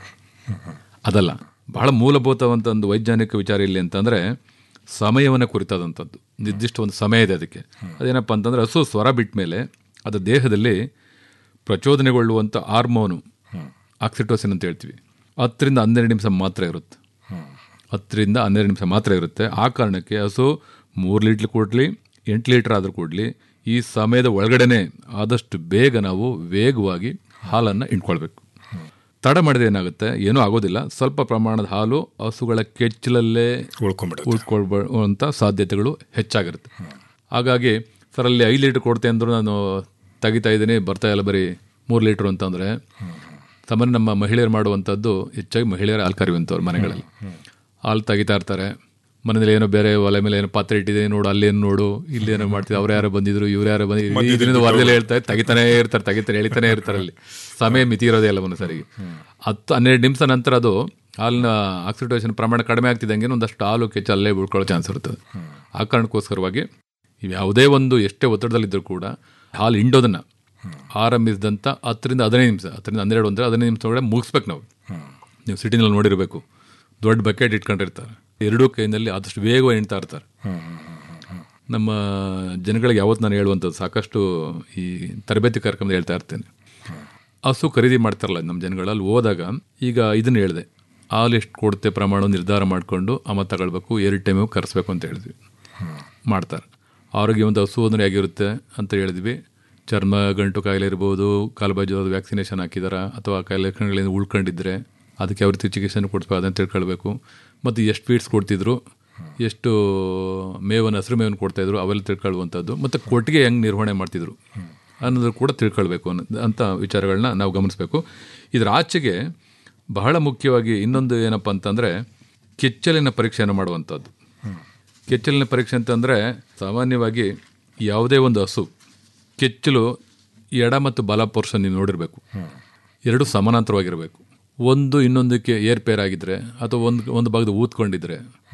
Speaker 6: ಅದಲ್ಲ ಬಹಳ ಮೂಲಭೂತವಂತ ಒಂದು ವೈಜ್ಞಾನಿಕ ವಿಚಾರ ಇಲ್ಲಿ ಅಂತಂದರೆ ಸಮಯವನ್ನು ಕುರಿತಾದಂಥದ್ದು ನಿರ್ದಿಷ್ಟ ಒಂದು ಸಮಯ ಇದೆ ಅದಕ್ಕೆ ಅದೇನಪ್ಪ ಅಂತಂದರೆ ಹಸು ಸ್ವರ ಬಿಟ್ಟ ಮೇಲೆ ಅದು ದೇಹದಲ್ಲಿ ಪ್ರಚೋದನೆಗೊಳ್ಳುವಂಥ ಹಾರ್ಮೋನು ಆಕ್ಸಿಟೋಸಿನ್ ಅಂತ ಹೇಳ್ತೀವಿ ಹತ್ತರಿಂದ ಹನ್ನೆರಡು ನಿಮಿಷ ಮಾತ್ರ ಇರುತ್ತೆ ಹತ್ತರಿಂದ ಹನ್ನೆರಡು ನಿಮಿಷ ಮಾತ್ರ ಇರುತ್ತೆ ಆ ಕಾರಣಕ್ಕೆ ಹಸು ಮೂರು ಲೀಟ್ರ್ ಕೊಡಲಿ ಎಂಟು ಲೀಟ್ರ್ ಆದರೂ ಕೊಡಲಿ ಈ ಸಮಯದ ಒಳಗಡೆನೆ ಆದಷ್ಟು ಬೇಗ ನಾವು ವೇಗವಾಗಿ ಹಾಲನ್ನು ಇಂಟ್ಕೊಳ್ಬೇಕು ತಡ ಮಾಡಿದ್ರೆ ಏನಾಗುತ್ತೆ ಏನೂ ಆಗೋದಿಲ್ಲ ಸ್ವಲ್ಪ ಪ್ರಮಾಣದ ಹಾಲು ಹಸುಗಳ ಕೆಚ್ಚಲಲ್ಲೇ
Speaker 5: ಉಳ್ಕೊಂಡ್ಬಿಡುತ್ತೆ
Speaker 6: ಉಳ್ಕೊಳ್ಬಂಥ ಸಾಧ್ಯತೆಗಳು ಹೆಚ್ಚಾಗಿರುತ್ತೆ ಹಾಗಾಗಿ ಸರ್ ಅಲ್ಲಿ ಐದು ಲೀಟ್ರ್ ಕೊಡ್ತೆ ಅಂದರೂ ನಾನು ತೆಗಿತಾ ಇದ್ದೀನಿ ಬರ್ತಾ ಇಲ್ಲ ಬರೀ ಮೂರು ಲೀಟ್ರ್ ಅಂತಂದರೆ ಸಾಮಾನ್ಯ ನಮ್ಮ ಮಹಿಳೆಯರು ಮಾಡುವಂಥದ್ದು ಹೆಚ್ಚಾಗಿ ಮಹಿಳೆಯರು ಹಾಲು ಕರೆಯುವಂಥವ್ರು ಮನೆಗಳಲ್ಲಿ ಹಾಲು ತೆಗಿತಾ ಇರ್ತಾರೆ ಮನೇಲಿ ಏನೋ ಬೇರೆ ಒಲೆ ಮೇಲೆ ಏನೋ ಪಾತ್ರೆ ಇಟ್ಟಿದೆ ನೋಡು ಅಲ್ಲೇನು ನೋಡು ಇಲ್ಲೇನೋ ಮಾಡ್ತಿದ್ರು ಅವ್ರು ಯಾರೋ ಬಂದಿದ್ರು ಇವ್ರು ಯಾರೋ ಬಂದಿದ್ರು ಇದರಿಂದ ವರದಿಲ್ಲ ಹೇಳ್ತಾರೆ ತೆಗಿತಾನೆ ಇರ್ತಾರೆ ತೆಗಿತಾರೆ ಎಳಿತಾನೆ ಇರ್ತಾರೆ ಅಲ್ಲಿ ಸಮಯ ಮಿತಿ ಇರೋದೇ ಅಲ್ಲ ಮನುಷ್ಯರಿಗೆ ಹತ್ತು ಹನ್ನೆರಡು ನಿಮಿಷ ನಂತರ ಅದು ಹಾಲಿನ ಆಕ್ಸಿಡೇಷನ್ ಪ್ರಮಾಣ ಕಡಿಮೆ ಆಗ್ತಿದ್ದಂಗೆ ಒಂದಷ್ಟು ಹಾಲು ಕೆಚ್ಚು ಅಲ್ಲೇ ಉಳ್ಕೊಳ್ಳೋ ಚಾನ್ಸ್ ಇರ್ತದೆ ಆ ಕಾರಣಕ್ಕೋಸ್ಕರವಾಗಿ ಇವು ಯಾವುದೇ ಒಂದು ಎಷ್ಟೇ ಒತ್ತಡದಲ್ಲಿದ್ದರೂ ಕೂಡ ಹಾಲು ಹಿಂಡೋದನ್ನು ಆರಂಭಿಸಿದಂಥ ಹತ್ತರಿಂದ ಹದಿನೈದು ನಿಮಿಷ ಹತ್ತರಿಂದ ಹನ್ನೆರಡು ಅಂದರೆ ಹದಿನೈದು ನಿಮಿಷ ಒಳಗಡೆ ಮುಗಿಸ್ಬೇಕು ನಾವು ನೀವು ಸಿಟಿನಲ್ಲಿ ನೋಡಿರಬೇಕು ದೊಡ್ಡ ಬಕೆಟ್ ಇಟ್ಕೊಂಡಿರ್ತಾರೆ ಎರಡೂ ಕೈನಲ್ಲಿ ಆದಷ್ಟು ವೇಗವಾಗಿ ಹಿಂಡ್ತಾ ಇರ್ತಾರೆ ನಮ್ಮ ಜನಗಳಿಗೆ ಯಾವತ್ತು ನಾನು ಹೇಳುವಂಥದ್ದು ಸಾಕಷ್ಟು ಈ ತರಬೇತಿ ಕಾರ್ಯಕ್ರಮದಲ್ಲಿ ಹೇಳ್ತಾ ಇರ್ತೇನೆ ಹಸು ಖರೀದಿ ಮಾಡ್ತಾರಲ್ಲ ನಮ್ಮ ಜನಗಳಲ್ಲಿ ಹೋದಾಗ ಈಗ ಇದನ್ನು ಹೇಳಿದೆ ಹಾಲು ಎಷ್ಟು ಕೊಡುತ್ತೆ ಪ್ರಮಾಣ ನಿರ್ಧಾರ ಮಾಡಿಕೊಂಡು ಅಮ್ಮ ತಗೊಳ್ಬೇಕು ಎರಡು ಟೈಮು ಕರೆಸ್ಬೇಕು ಅಂತ ಹೇಳಿದ್ವಿ ಮಾಡ್ತಾರೆ ಆರೋಗ್ಯವಂತ ಹಸು ಅಂದರೆ ಹೇಗಿರುತ್ತೆ ಅಂತ ಹೇಳಿದ್ವಿ ಚರ್ಮ ಗಂಟು ಕಾಯಿಲೆ ಇರ್ಬೋದು ಕಾಲುಬಾಜು ವ್ಯಾಕ್ಸಿನೇಷನ್ ಹಾಕಿದಾರ ಅಥವಾ ಕಾಯಿಲೆ ಲಕ್ಷಣಗಳಿಂದ ಉಳ್ಕೊಂಡಿದ್ರೆ ಅದಕ್ಕೆ ಯಾವ ರೀತಿ ಚಿಕಿತ್ಸೆನ ಕೊಡಿಸ್ಬೇಕು ಅದನ್ನು ತಿಳ್ಕೊಳ್ಬೇಕು ಮತ್ತು ಎಷ್ಟು ಫೀಡ್ಸ್ ಕೊಡ್ತಿದ್ರು ಎಷ್ಟು ಮೇವನ್ನು ಹಸಿರು ಮೇವನ್ನು ಕೊಡ್ತಾಯಿದ್ರು ಅವೆಲ್ಲ ತಿಳ್ಕೊಳ್ಳುವಂಥದ್ದು ಮತ್ತು ಕೊಟ್ಟಿಗೆ ಹೆಂಗೆ ನಿರ್ವಹಣೆ ಮಾಡ್ತಿದ್ರು ಅನ್ನೋದು ಕೂಡ ತಿಳ್ಕೊಳ್ಬೇಕು ಅನ್ನೋ ಅಂತ ವಿಚಾರಗಳನ್ನ ನಾವು ಗಮನಿಸಬೇಕು ಇದರ ಆಚೆಗೆ ಬಹಳ ಮುಖ್ಯವಾಗಿ ಇನ್ನೊಂದು ಏನಪ್ಪ ಅಂತಂದರೆ ಕೆಚ್ಚಲಿನ ಪರೀಕ್ಷೆಯನ್ನು ಮಾಡುವಂಥದ್ದು ಕೆಚ್ಚಲಿನ ಪರೀಕ್ಷೆ ಅಂತಂದರೆ ಸಾಮಾನ್ಯವಾಗಿ ಯಾವುದೇ ಒಂದು ಹಸು ಕೆಚ್ಚಲು ಎಡ ಮತ್ತು ಬಲ ಪೋರ್ಷನ್ ನೀವು ನೋಡಿರಬೇಕು ಎರಡು ಸಮಾನಾಂತರವಾಗಿರಬೇಕು ಒಂದು ಇನ್ನೊಂದಕ್ಕೆ ಏರ್ಪೇರ್ ಆಗಿದ್ರೆ ಅಥವಾ ಒಂದು ಒಂದು ಭಾಗದ ಊದ್ಕೊಂಡಿದ್ರೆ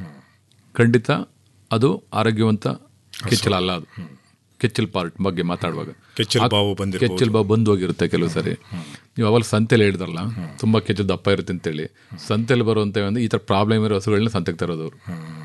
Speaker 6: ಖಂಡಿತ ಅದು ಆರೋಗ್ಯವಂತ ಕೆಚ್ಚಲ ಅಲ್ಲ ಅದು ಕೆಚ್ಚಲ್ ಪಾರ್ಟ್ ಬಗ್ಗೆ ಮಾತಾಡುವಾಗ
Speaker 5: ಕೆಚ್ಚಲು
Speaker 6: ಆ
Speaker 5: ಬಾವು ಬಂದಿರ್ಬೋದು.
Speaker 6: ಕೆಚ್ಚಲ್ ಬಾವು ಬಂದು ಹೋಗಿರುತ್ತೆ ಕೆಲವು ಸರಿ ನೀವು ಅವಾಗ ಸಂತೆಲಿ ಹೇಳಿದ್ರಲ್ಲ ತುಂಬ ಕೆಚ್ಚಲು ದಪ್ಪ ಇರುತ್ತೆ ಅಂತೇಳಿ ಸಂತೆಲಿ ಬರುವಂಥ ಒಂದು ಈ ಥರ ಪ್ರಾಬ್ಲಮ್ ಇರೋ ಹಸುಗಳನ್ನ ಸಂತೆಗೆ ತರೋದು ಅವರು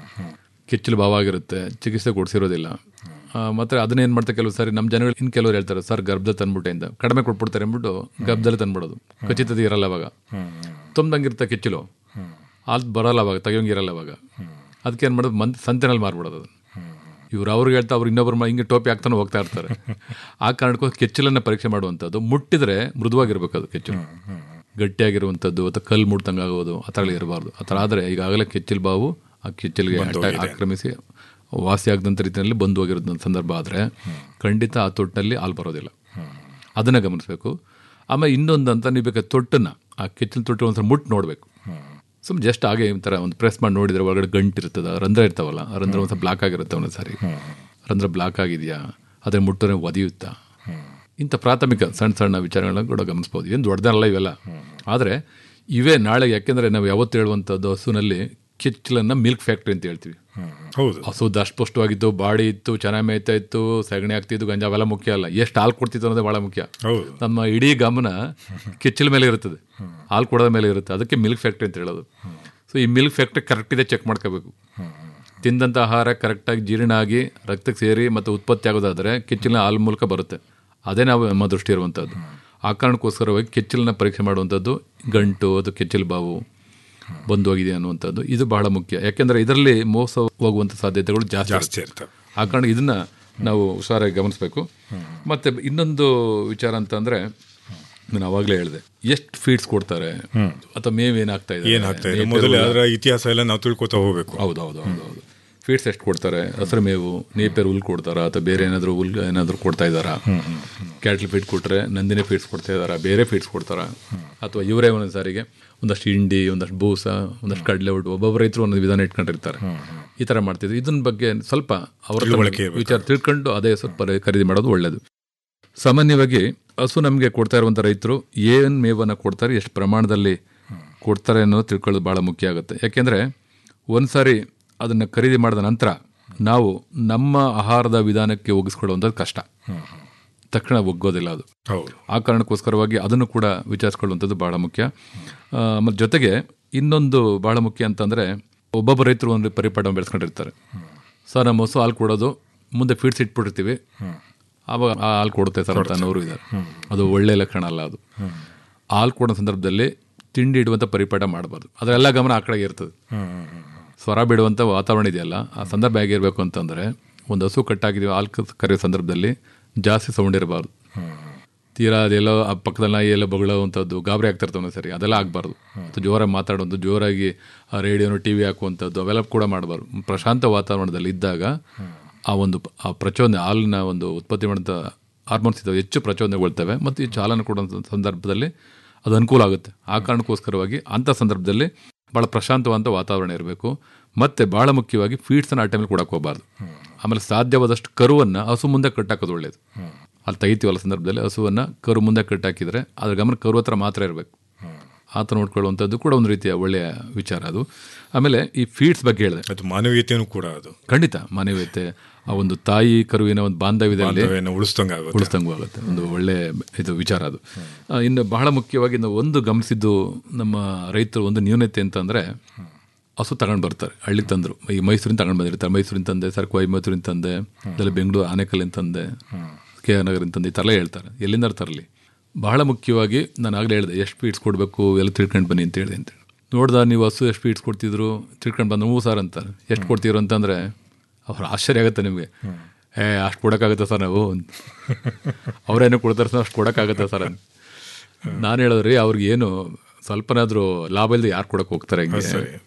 Speaker 6: ಕೆಚ್ಚಲು ಬಾವು ಆಗಿರುತ್ತೆ ಚಿಕಿತ್ಸೆ ಕೊಡಿಸಿರೋದಿಲ್ಲ ಮತ್ತು ಅದನ್ನೇನು ಮಾಡ್ತಾರೆ ಕೆಲವು ಸಾರಿ ನಮ್ಮ ಜನಗಳು ಇನ್ನು ಕೆಲವರು ಹೇಳ್ತಾರೆ ಸರ್ ಗರ್ಭದಲ್ಲಿ ತಂದ್ಬಿಟ್ಟೆಯಿಂದ ಕಡಿಮೆ ಕೊಟ್ಬಿಡ್ತಾರೆ ಅಂದ್ಬಿಟ್ಟು ಗರ್ಭದಲ್ಲಿ ತಂದ್ಬಿಡೋದು ಖಚಿತತೆ ಇರಲ್ಲ ಅವಾಗ ತುಂಬ್ದಂಗಿರುತ್ತೆ ಕೆಚ್ಚಲು ಅದು ಬರಲ್ಲ ಅವಾಗ ತೆಗಿಯೋಂಗಿರಲ್ಲ ಅವಾಗ ಅದಕ್ಕೆ ಏನು ಮಾಡೋದು ಮಂತ್ ಸಂತೆನಲ್ಲಿ ಮಾರ್ಬಿಡೋದು ಅದನ್ನು ಇವ್ರು ಅವ್ರಿಗೆ ಹೇಳ್ತಾ ಅವ್ರು ಇನ್ನೊಬ್ರು ಮ- ಹಿಂಗೆ ಟೋಪಿ ಹಾಕ್ತಾನೆ ಹೋಗ್ತಾ ಇರ್ತಾರೆ ಆ ಕಾರಣಕ್ಕೋಸ್ಕರ ಕೆಚ್ಚಲನ್ನು ಪರೀಕ್ಷೆ ಮಾಡುವಂಥದ್ದು ಮುಟ್ಟಿದ್ರೆ ಮೃದುವಾಗಿರ್ಬೇಕು ಅದು ಕೆಚ್ಚಲು ಗಟ್ಟಿಯಾಗಿರುವಂಥದ್ದು ಅಥವಾ ಕಲ್ಲು ಮುಟ್ದಂಗೆ ಆಗೋದು ಆ ಥರ ಇರಬಾರ್ದು ಆ ಥರ ಆದರೆ ಈಗಾಗಲೇ ಕೆಚ್ಚಲು ಬಾವು ಆ ಕೆಚ್ಚಲಿಗೆ ಅಟ್ಯಾಕ್ ಆಕ್ರಮಿಸಿ ವಾಸಿ ಆಗದಂಥ ರೀತಿಯಲ್ಲಿ ಬಂದು ಹೋಗಿರೋ ಸಂದರ್ಭ ಆದರೆ ಖಂಡಿತ ಆ ತೊಟ್ಟಿನಲ್ಲಿ ಹಾಲು ಬರೋದಿಲ್ಲ ಅದನ್ನು ಗಮನಿಸಬೇಕು ಆಮೇಲೆ ಇನ್ನೊಂದು ಅಂತ ನೀವು ಬೇಕಾದ್ರೆ ತೊಟ್ಟನ್ನು ಆ ಕೆಚ್ಚಲು ತೊಟ್ಟು ಒಂದ್ಸಲ ಮುಟ್ಟು ನೋಡಬೇಕು ಸುಮ್ಮನೆ ಜಸ್ಟ್ ಹಾಗೆ ಈ ಥರ ಒಂದು ಪ್ರೆಸ್ ಮಾಡಿ ನೋಡಿದ್ರೆ ಒಳಗಡೆ ಗಂಟು ಇರ್ತದೆ ರಂಧ್ರ ಇರ್ತಾವಲ್ಲ ಆ ರಂಧ್ರ ಒಂದು ಬ್ಲಾಕ್ ಆಗಿರುತ್ತೆ ಒಂದೊಂದು ಸಾರಿ ರಂಧ್ರ ಬ್ಲಾಕ್ ಆಗಿದೆಯಾ ಅದನ್ನು ಮುಟ್ಟರೆ ಒದಿಯುತ್ತಾ ಇಂಥ ಪ್ರಾಥಮಿಕ ಸಣ್ಣ ಸಣ್ಣ ವಿಚಾರಗಳನ್ನ ಕೂಡ ಗಮನಿಸ್ಬೋದು ಏನು ದೊಡ್ಡದಲ್ಲ ಇವೆಲ್ಲ ಆದರೆ ಇವೇ ನಾಳೆ ಯಾಕೆಂದರೆ ನಾವು ಯಾವತ್ತು ಹೇಳುವಂಥದ್ದು ಹಸುನಲ್ಲಿ ಕೆಚ್ಚಲನ್ನು ಮಿಲ್ಕ್ ಫ್ಯಾಕ್ಟ್ರಿ ಅಂತ ಹೇಳ್ತೀವಿ
Speaker 5: ಹೌದು
Speaker 6: ಹಸು ದಷ್ಟಪುಷ್ಟವಾಗಿತ್ತು ಬಾಡಿ ಇತ್ತು ಚೆನ್ನಾಗಿ ಮೇಯ್ತಾ ಇತ್ತು ಸಗಣಿ ಆಗ್ತಿತ್ತು ಗಂಜ ಅವೆಲ್ಲ ಮುಖ್ಯ ಅಲ್ಲ ಎಷ್ಟು ಹಾಲು ಕೊಡ್ತಿತ್ತು ಅನ್ನೋದೇ ಭಾಳ ಮುಖ್ಯ
Speaker 5: ಹೌದು
Speaker 6: ನಮ್ಮ ಇಡೀ ಗಮನ ಕೆಚ್ಚಲ ಮೇಲೆ ಇರುತ್ತದೆ ಹಾಲು ಕೊಡೋದ ಮೇಲೆ ಇರುತ್ತೆ ಅದಕ್ಕೆ ಮಿಲ್ಕ್ ಫ್ಯಾಕ್ಟ್ರಿ ಅಂತ ಹೇಳೋದು ಸೊ ಈ ಮಿಲ್ಕ್ ಫ್ಯಾಕ್ಟ್ರಿ ಕರೆಕ್ಟ್ ಇದೆ ಚೆಕ್ ಮಾಡ್ಕೋಬೇಕು ತಿಂದಂಥ ಆಹಾರ ಕರೆಕ್ಟಾಗಿ ಜೀರ್ಣ ಆಗಿ ರಕ್ತಕ್ಕೆ ಸೇರಿ ಮತ್ತು ಉತ್ಪತ್ತಿ ಆಗೋದಾದರೆ ಕೆಚ್ಚಲಿನ ಹಾಲು ಮೂಲಕ ಬರುತ್ತೆ ಅದೇ ನಾವು ನಮ್ಮ ದೃಷ್ಟಿ ಇರುವಂಥದ್ದು ಆ ಕಾರಣಕ್ಕೋಸ್ಕರವಾಗಿ ಕೆಚ್ಚಲನ್ನ ಪರೀಕ್ಷೆ ಮಾಡುವಂಥದ್ದು ಗಂಟು ಅದು ಕೆಚ್ಚಲು ಬಾವು ಬಂದು ಹೋಗಿದೆ ಅನ್ನುವಂಥದ್ದು ಇದು ಬಹಳ ಮುಖ್ಯ ಯಾಕೆಂದರೆ ಇದರಲ್ಲಿ ಮೋಸ ಹೋಗುವಂಥ ಸಾಧ್ಯತೆಗಳು ಜಾಸ್ತಿ
Speaker 5: ಜಾಸ್ತಿ
Speaker 6: ಇರುತ್ತೆ.
Speaker 5: ಇರ್ತವೆ
Speaker 6: ಆ ಕಾರಣ ಇದನ್ನ ನಾವು ಹುಷಾರಾಗಿ ಗಮನಿಸಬೇಕು ಮತ್ತೆ ಇನ್ನೊಂದು ವಿಚಾರ ಅಂತಂದ್ರೆ ನಾನು ಅವಾಗಲೇ ಹೇಳಿದೆ ಎಷ್ಟು ಫೀಡ್ಸ್ ಕೊಡ್ತಾರೆ ಅಥವಾ ಮೇವ್ ಏನಾಗ್ತಾ ಇದೆ
Speaker 5: ಏನ್ ಆಗ್ತಾ ಇದೆ ಮೊದಲು ಅದರ ಇತಿಹಾಸ ಎಲ್ಲ ನಾವು ತಿಳ್ಕೊತಾ ಹೋಗ್ಬೇಕು
Speaker 6: ಹೌದು ಹೌದು ಹೌದು ಹೌದು ಫೀಡ್ಸ್ ಎಷ್ಟು ಕೊಡ್ತಾರೆ ಹಸಿರು ಮೇವು ನೇಪೇರ್ ಹುಲ್ ಕೊಡ್ತಾರಾ ಅಥವಾ ಬೇರೆ ಏನಾದರೂ ಹುಲ್ ಏನಾದರೂ ಕೊಡ್ತಾ ಇದ್ದಾರಾ ಕ್ಯಾಟ್ಲ್ ಫೀಡ್ ಕೊಟ್ಟರೆ ನಂದಿನಿ ಫೀಡ್ಸ್ ಕೊಡ್ತಾ ಇದ್ದಾರಾ ಬೇರೆ ಫೀಡ್ಸ್ ಕೊಡ್ತಾರಾ ಅಥವಾ ಇವರೇ ಒಂದೊಂದು ಸಾರಿಗೆ ಒಂದಷ್ಟು ಹಿಂಡಿ ಒಂದಷ್ಟು ಬೂಸ ಒಂದಷ್ಟು ಕಡಲೆ ಒಟ್ಟು ಒಬ್ಬೊಬ್ಬ ರೈತರು ಒಂದೊಂದು ವಿಧಾನ ಇಟ್ಕೊಂಡಿರ್ತಾರೆ ಈ ಥರ ಮಾಡ್ತಿದ್ರು ಇದನ್ನ ಬಗ್ಗೆ ಸ್ವಲ್ಪ ಅವರ
Speaker 5: ತಿಳುವಳಿಕೆ ಇರ್ಬೇಕು.
Speaker 6: ವಿಚಾರ ತಿಳ್ಕೊಂಡು ಅದೇ ಸ್ವಲ್ಪ ಖರೀದಿ ಮಾಡೋದು ಒಳ್ಳೆಯದು ಸಾಮಾನ್ಯವಾಗಿ ಹಸು ನಮಗೆ ಕೊಡ್ತಾ ಇರುವಂಥ ರೈತರು ಏನು ಮೇವನ್ನು ಕೊಡ್ತಾರೆ ಎಷ್ಟು ಪ್ರಮಾಣದಲ್ಲಿ ಕೊಡ್ತಾರೆ ಅನ್ನೋದು ತಿಳ್ಕೊಳ್ಳೋದು ಭಾಳ ಮುಖ್ಯ ಆಗುತ್ತೆ ಯಾಕೆಂದರೆ ಒಂದು ಸಾರಿ ಅದನ್ನು ಖರೀದಿ ಮಾಡಿದ ನಂತರ ನಾವು ನಮ್ಮ ಆಹಾರದ ವಿಧಾನಕ್ಕೆ ಒಗ್ಗಿಸ್ಕೊಳ್ಳುವಂಥದ್ದು ಕಷ್ಟ ತಕ್ಷಣ ಒಗ್ಗೋದಿಲ್ಲ ಅದು
Speaker 5: ಹೌದು
Speaker 6: ಆ ಕಾರಣಕ್ಕೋಸ್ಕರವಾಗಿ ಅದನ್ನು ಕೂಡ ವಿಚಾರಿಸ್ಕೊಳ್ಳುವಂಥದ್ದು ಬಹಳ ಮುಖ್ಯ ಮತ್ತು ಜೊತೆಗೆ ಇನ್ನೊಂದು ಬಹಳ ಮುಖ್ಯ ಅಂತಂದರೆ ಒಬ್ಬೊಬ್ಬ ರೈತರು ಒಂದು ಪರಿಪಾಠ ಬೆಳೆಸ್ಕೊಂಡಿರ್ತಾರೆ ಸರ್ ನಮ್ಮ ಹಸು ಹಾಲು ಕೊಡೋದು ಮುಂದೆ ಫೀಡ್ಸ್ ಇಟ್ಬಿಟ್ಟಿರ್ತೀವಿ ಆವಾಗ ಆ ಹಾಲು ಕೊಡುತ್ತೆ ಸರ್ ಅಂತ ಅನ್ನೋರು ಇದ್ದಾರೆ ಅದು ಒಳ್ಳೆಯ ಲಕ್ಷಣ ಅಲ್ಲ ಅದು ಹಾಲು ಕೊಡೋ ಸಂದರ್ಭದಲ್ಲಿ ತಿಂಡಿ ಇಡುವಂಥ ಪರಿಪಾಠ ಮಾಡಬಾರ್ದು ಅದರೆಲ್ಲ ಗಮನ ಆ ಕಡೆಗೆ ಇರ್ತದೆ ಸ್ವರ ಬಿಡುವಂಥ ವಾತಾವರಣ ಇದೆಯಲ್ಲ ಆ ಸಂದರ್ಭ ಹೇಗಿರಬೇಕು ಅಂತಂದರೆ ಒಂದು ಹಸು ಕಟ್ಟಾಕಿದೀವಿ ಹಾಲು ಕ- ಕರೆಯೋ ಸಂದರ್ಭದಲ್ಲಿ ಜಾಸ್ತಿ ಸೌಂಡ್ ಇರಬಾರ್ದು ತೀರಾ ಅದೆಲ್ಲೋ ಆ ಪಕ್ಕದಲ್ಲಿ ನಾಯಿ ಎಲ್ಲ ಬಗಳೋವಂಥದ್ದು ಗಾಬರಿ ಆಗ್ತಿರ್ತವೆ ಸರಿ ಅದೆಲ್ಲ ಆಗಬಾರ್ದು ಮತ್ತು ಜೋರಾಗಿ ಮಾತಾಡೋದು ಜೋರಾಗಿ ಆ ರೇಡಿಯೋನು ಟಿ ವಿ ಹಾಕುವಂಥದ್ದು ಅವೆಲ್ಲ ಕೂಡ ಮಾಡಬಾರ್ದು ಪ್ರಶಾಂತ ವಾತಾವರಣದಲ್ಲಿ ಇದ್ದಾಗ ಆ ಒಂದು ಪ- ಆ ಪ್ರಚೋದನೆ ಹಾಲಿನ ಒಂದು ಉತ್ಪತ್ತಿ ಮಾಡಿದಂಥ ಹಾರ್ಮೋನ್ಸ್ ಇದ್ದಾವೆ ಹೆಚ್ಚು ಪ್ರಚೋದನೆಗೊಳ್ತವೆ ಮತ್ತು ಈ ಚಾಲನೆ ಕೊಡುವಂಥ ಸಂದರ್ಭದಲ್ಲಿ ಅದು ಅನುಕೂಲ ಆಗುತ್ತೆ ಆ ಕಾರಣಕ್ಕೋಸ್ಕರವಾಗಿ ಅಂಥ ಸಂದರ್ಭದಲ್ಲಿ ಭಾಳ ಪ್ರಶಾಂತವಾದಂಥ ವಾತಾವರಣ ಇರಬೇಕು ಮತ್ತು ಭಾಳ ಮುಖ್ಯವಾಗಿ ಫೀಡ್ಸನ್ನು ಆ ಟೈಮಲ್ಲಿ ಕೊಡಕ್ಕೆ ಹೋಗಬಾರ್ದು ಆಮೇಲೆ ಸಾಧ್ಯವಾದಷ್ಟು ಕರುವನ್ನು ಹಸು ಮುಂದೆ ಕಟ್ಟಾಕೋದು ಒಳ್ಳೆಯದು ಅಲ್ಲಿ ತೆಗಿತೀವಲ್ಲ ಸಂದರ್ಭದಲ್ಲಿ ಹಸುವನ್ನು ಕರು ಮುಂದೆ ಕಟ್ಟಾಕಿದರೆ ಅದ್ರ ಗಮನ ಕರು ಹತ್ರ ಮಾತ್ರ ಇರಬೇಕು ಆತ ನೋಡ್ಕೊಳ್ಳುವಂಥದ್ದು ಕೂಡ ಒಂದು ರೀತಿಯ ಒಳ್ಳೆಯ ವಿಚಾರ ಅದು ಆಮೇಲೆ ಈ ಫೀಡ್ಸ್ ಬಗ್ಗೆ ಹೇಳಿದೆ
Speaker 5: ಅದು ಮಾನವೀಯತೆಯೂ ಕೂಡ ಅದು
Speaker 6: ಖಂಡಿತ ಮಾನವೀಯತೆ ಆ ಒಂದು ತಾಯಿ ಕರುವಿನ ಒಂದು ಬಾಂಧವ್ಯದಲ್ಲಿ
Speaker 5: ಬಾಂಧವ್ಯನ ಉಳಿಸ್ದಂಗೆ ಆಗುತ್ತೆ
Speaker 6: ಉಳಿಸ್ದಂಗೂ ಆಗುತ್ತೆ ಒಂದು ಒಳ್ಳೆ ಇದು ವಿಚಾರ ಅದು ಆ, ಇನ್ನು ಬಹಳ ಮುಖ್ಯವಾಗಿ ನಾವು ಒಂದು ಗಮನಿಸಿದ್ದು ನಮ್ಮ ರೈತರು ಒಂದು ನ್ಯೂನತೆ ಅಂತಂದ್ರೆ ಹಸು ತಗೊಂಡು ಬರ್ತಾರೆ ಹಳ್ಳಿಗೆ ತಂದ್ರು ಈ ಮೈಸೂರಿಂದ ತಗೊಂಡು ಬಂದಿರ್ತಾರೆ ಮೈಸೂರಿನ ತಂದೆ ಸರ್ ಕೊಯಮತ್ತೂರಿನ ತಂದೆ ಅದೆಲ್ಲ ಬೆಂಗಳೂರು ಆನೇಕಲ್ಲಿನ ತಂದೆ ಕೆ ಆರ್ ನಗರಿನ ತಂದೆ ಈ ಥರ ಹೇಳ್ತಾರೆ ಎಲ್ಲಿಂದ ತರಲಿ ಬಹಳ ಮುಖ್ಯವಾಗಿ ನಾನು ಆಗಲೇ ಹೇಳಿದೆ ಎಷ್ಟು ಫೀಡ್ಸ್ ಕೊಡಬೇಕು ಎಲ್ಲ ತಿಳ್ಕೊಂಡು ಬನ್ನಿ ಅಂತ ಹೇಳಿದೆ ಅಂತೇಳಿ ನೋಡ್ದ ನೀವು ಹಸು ಎಷ್ಟು ಫೀಡ್ಸ್ ಕೊಡ್ತಿದ್ರು ತಿಳ್ಕೊಂಡು ಬಂದು ಹ್ಞೂ ಸರ್ ಅಂತಾರೆ ಎಷ್ಟು ಕೊಡ್ತೀರೋ ಅಂತಂದ್ರೆ ಅವ್ರ ಆಶ್ಚರ್ಯ ಆಗುತ್ತೆ ನಿಮಗೆ ಏ ಅಷ್ಟು ಕೊಡೋಕ್ಕಾಗುತ್ತೆ ಸರ್ ನಾವು ಅವರೇನು ಕೊಡ್ತಾರೆ ಸರ್ ಅಷ್ಟು ಕೊಡೋಕ್ಕಾಗುತ್ತೆ ಸರ್ ಅಂತ ನಾನು ಹೇಳಿದ್ರಿ ಅವ್ರಿಗೆ ಏನು ಸ್ವಲ್ಪನಾದರೂ ಲಾಭ ಇಲ್ಲದೆ ಯಾರು ಕೊಡಕ್ಕೆ ಹೋಗ್ತಾರೆ ಹಿಂಗೆ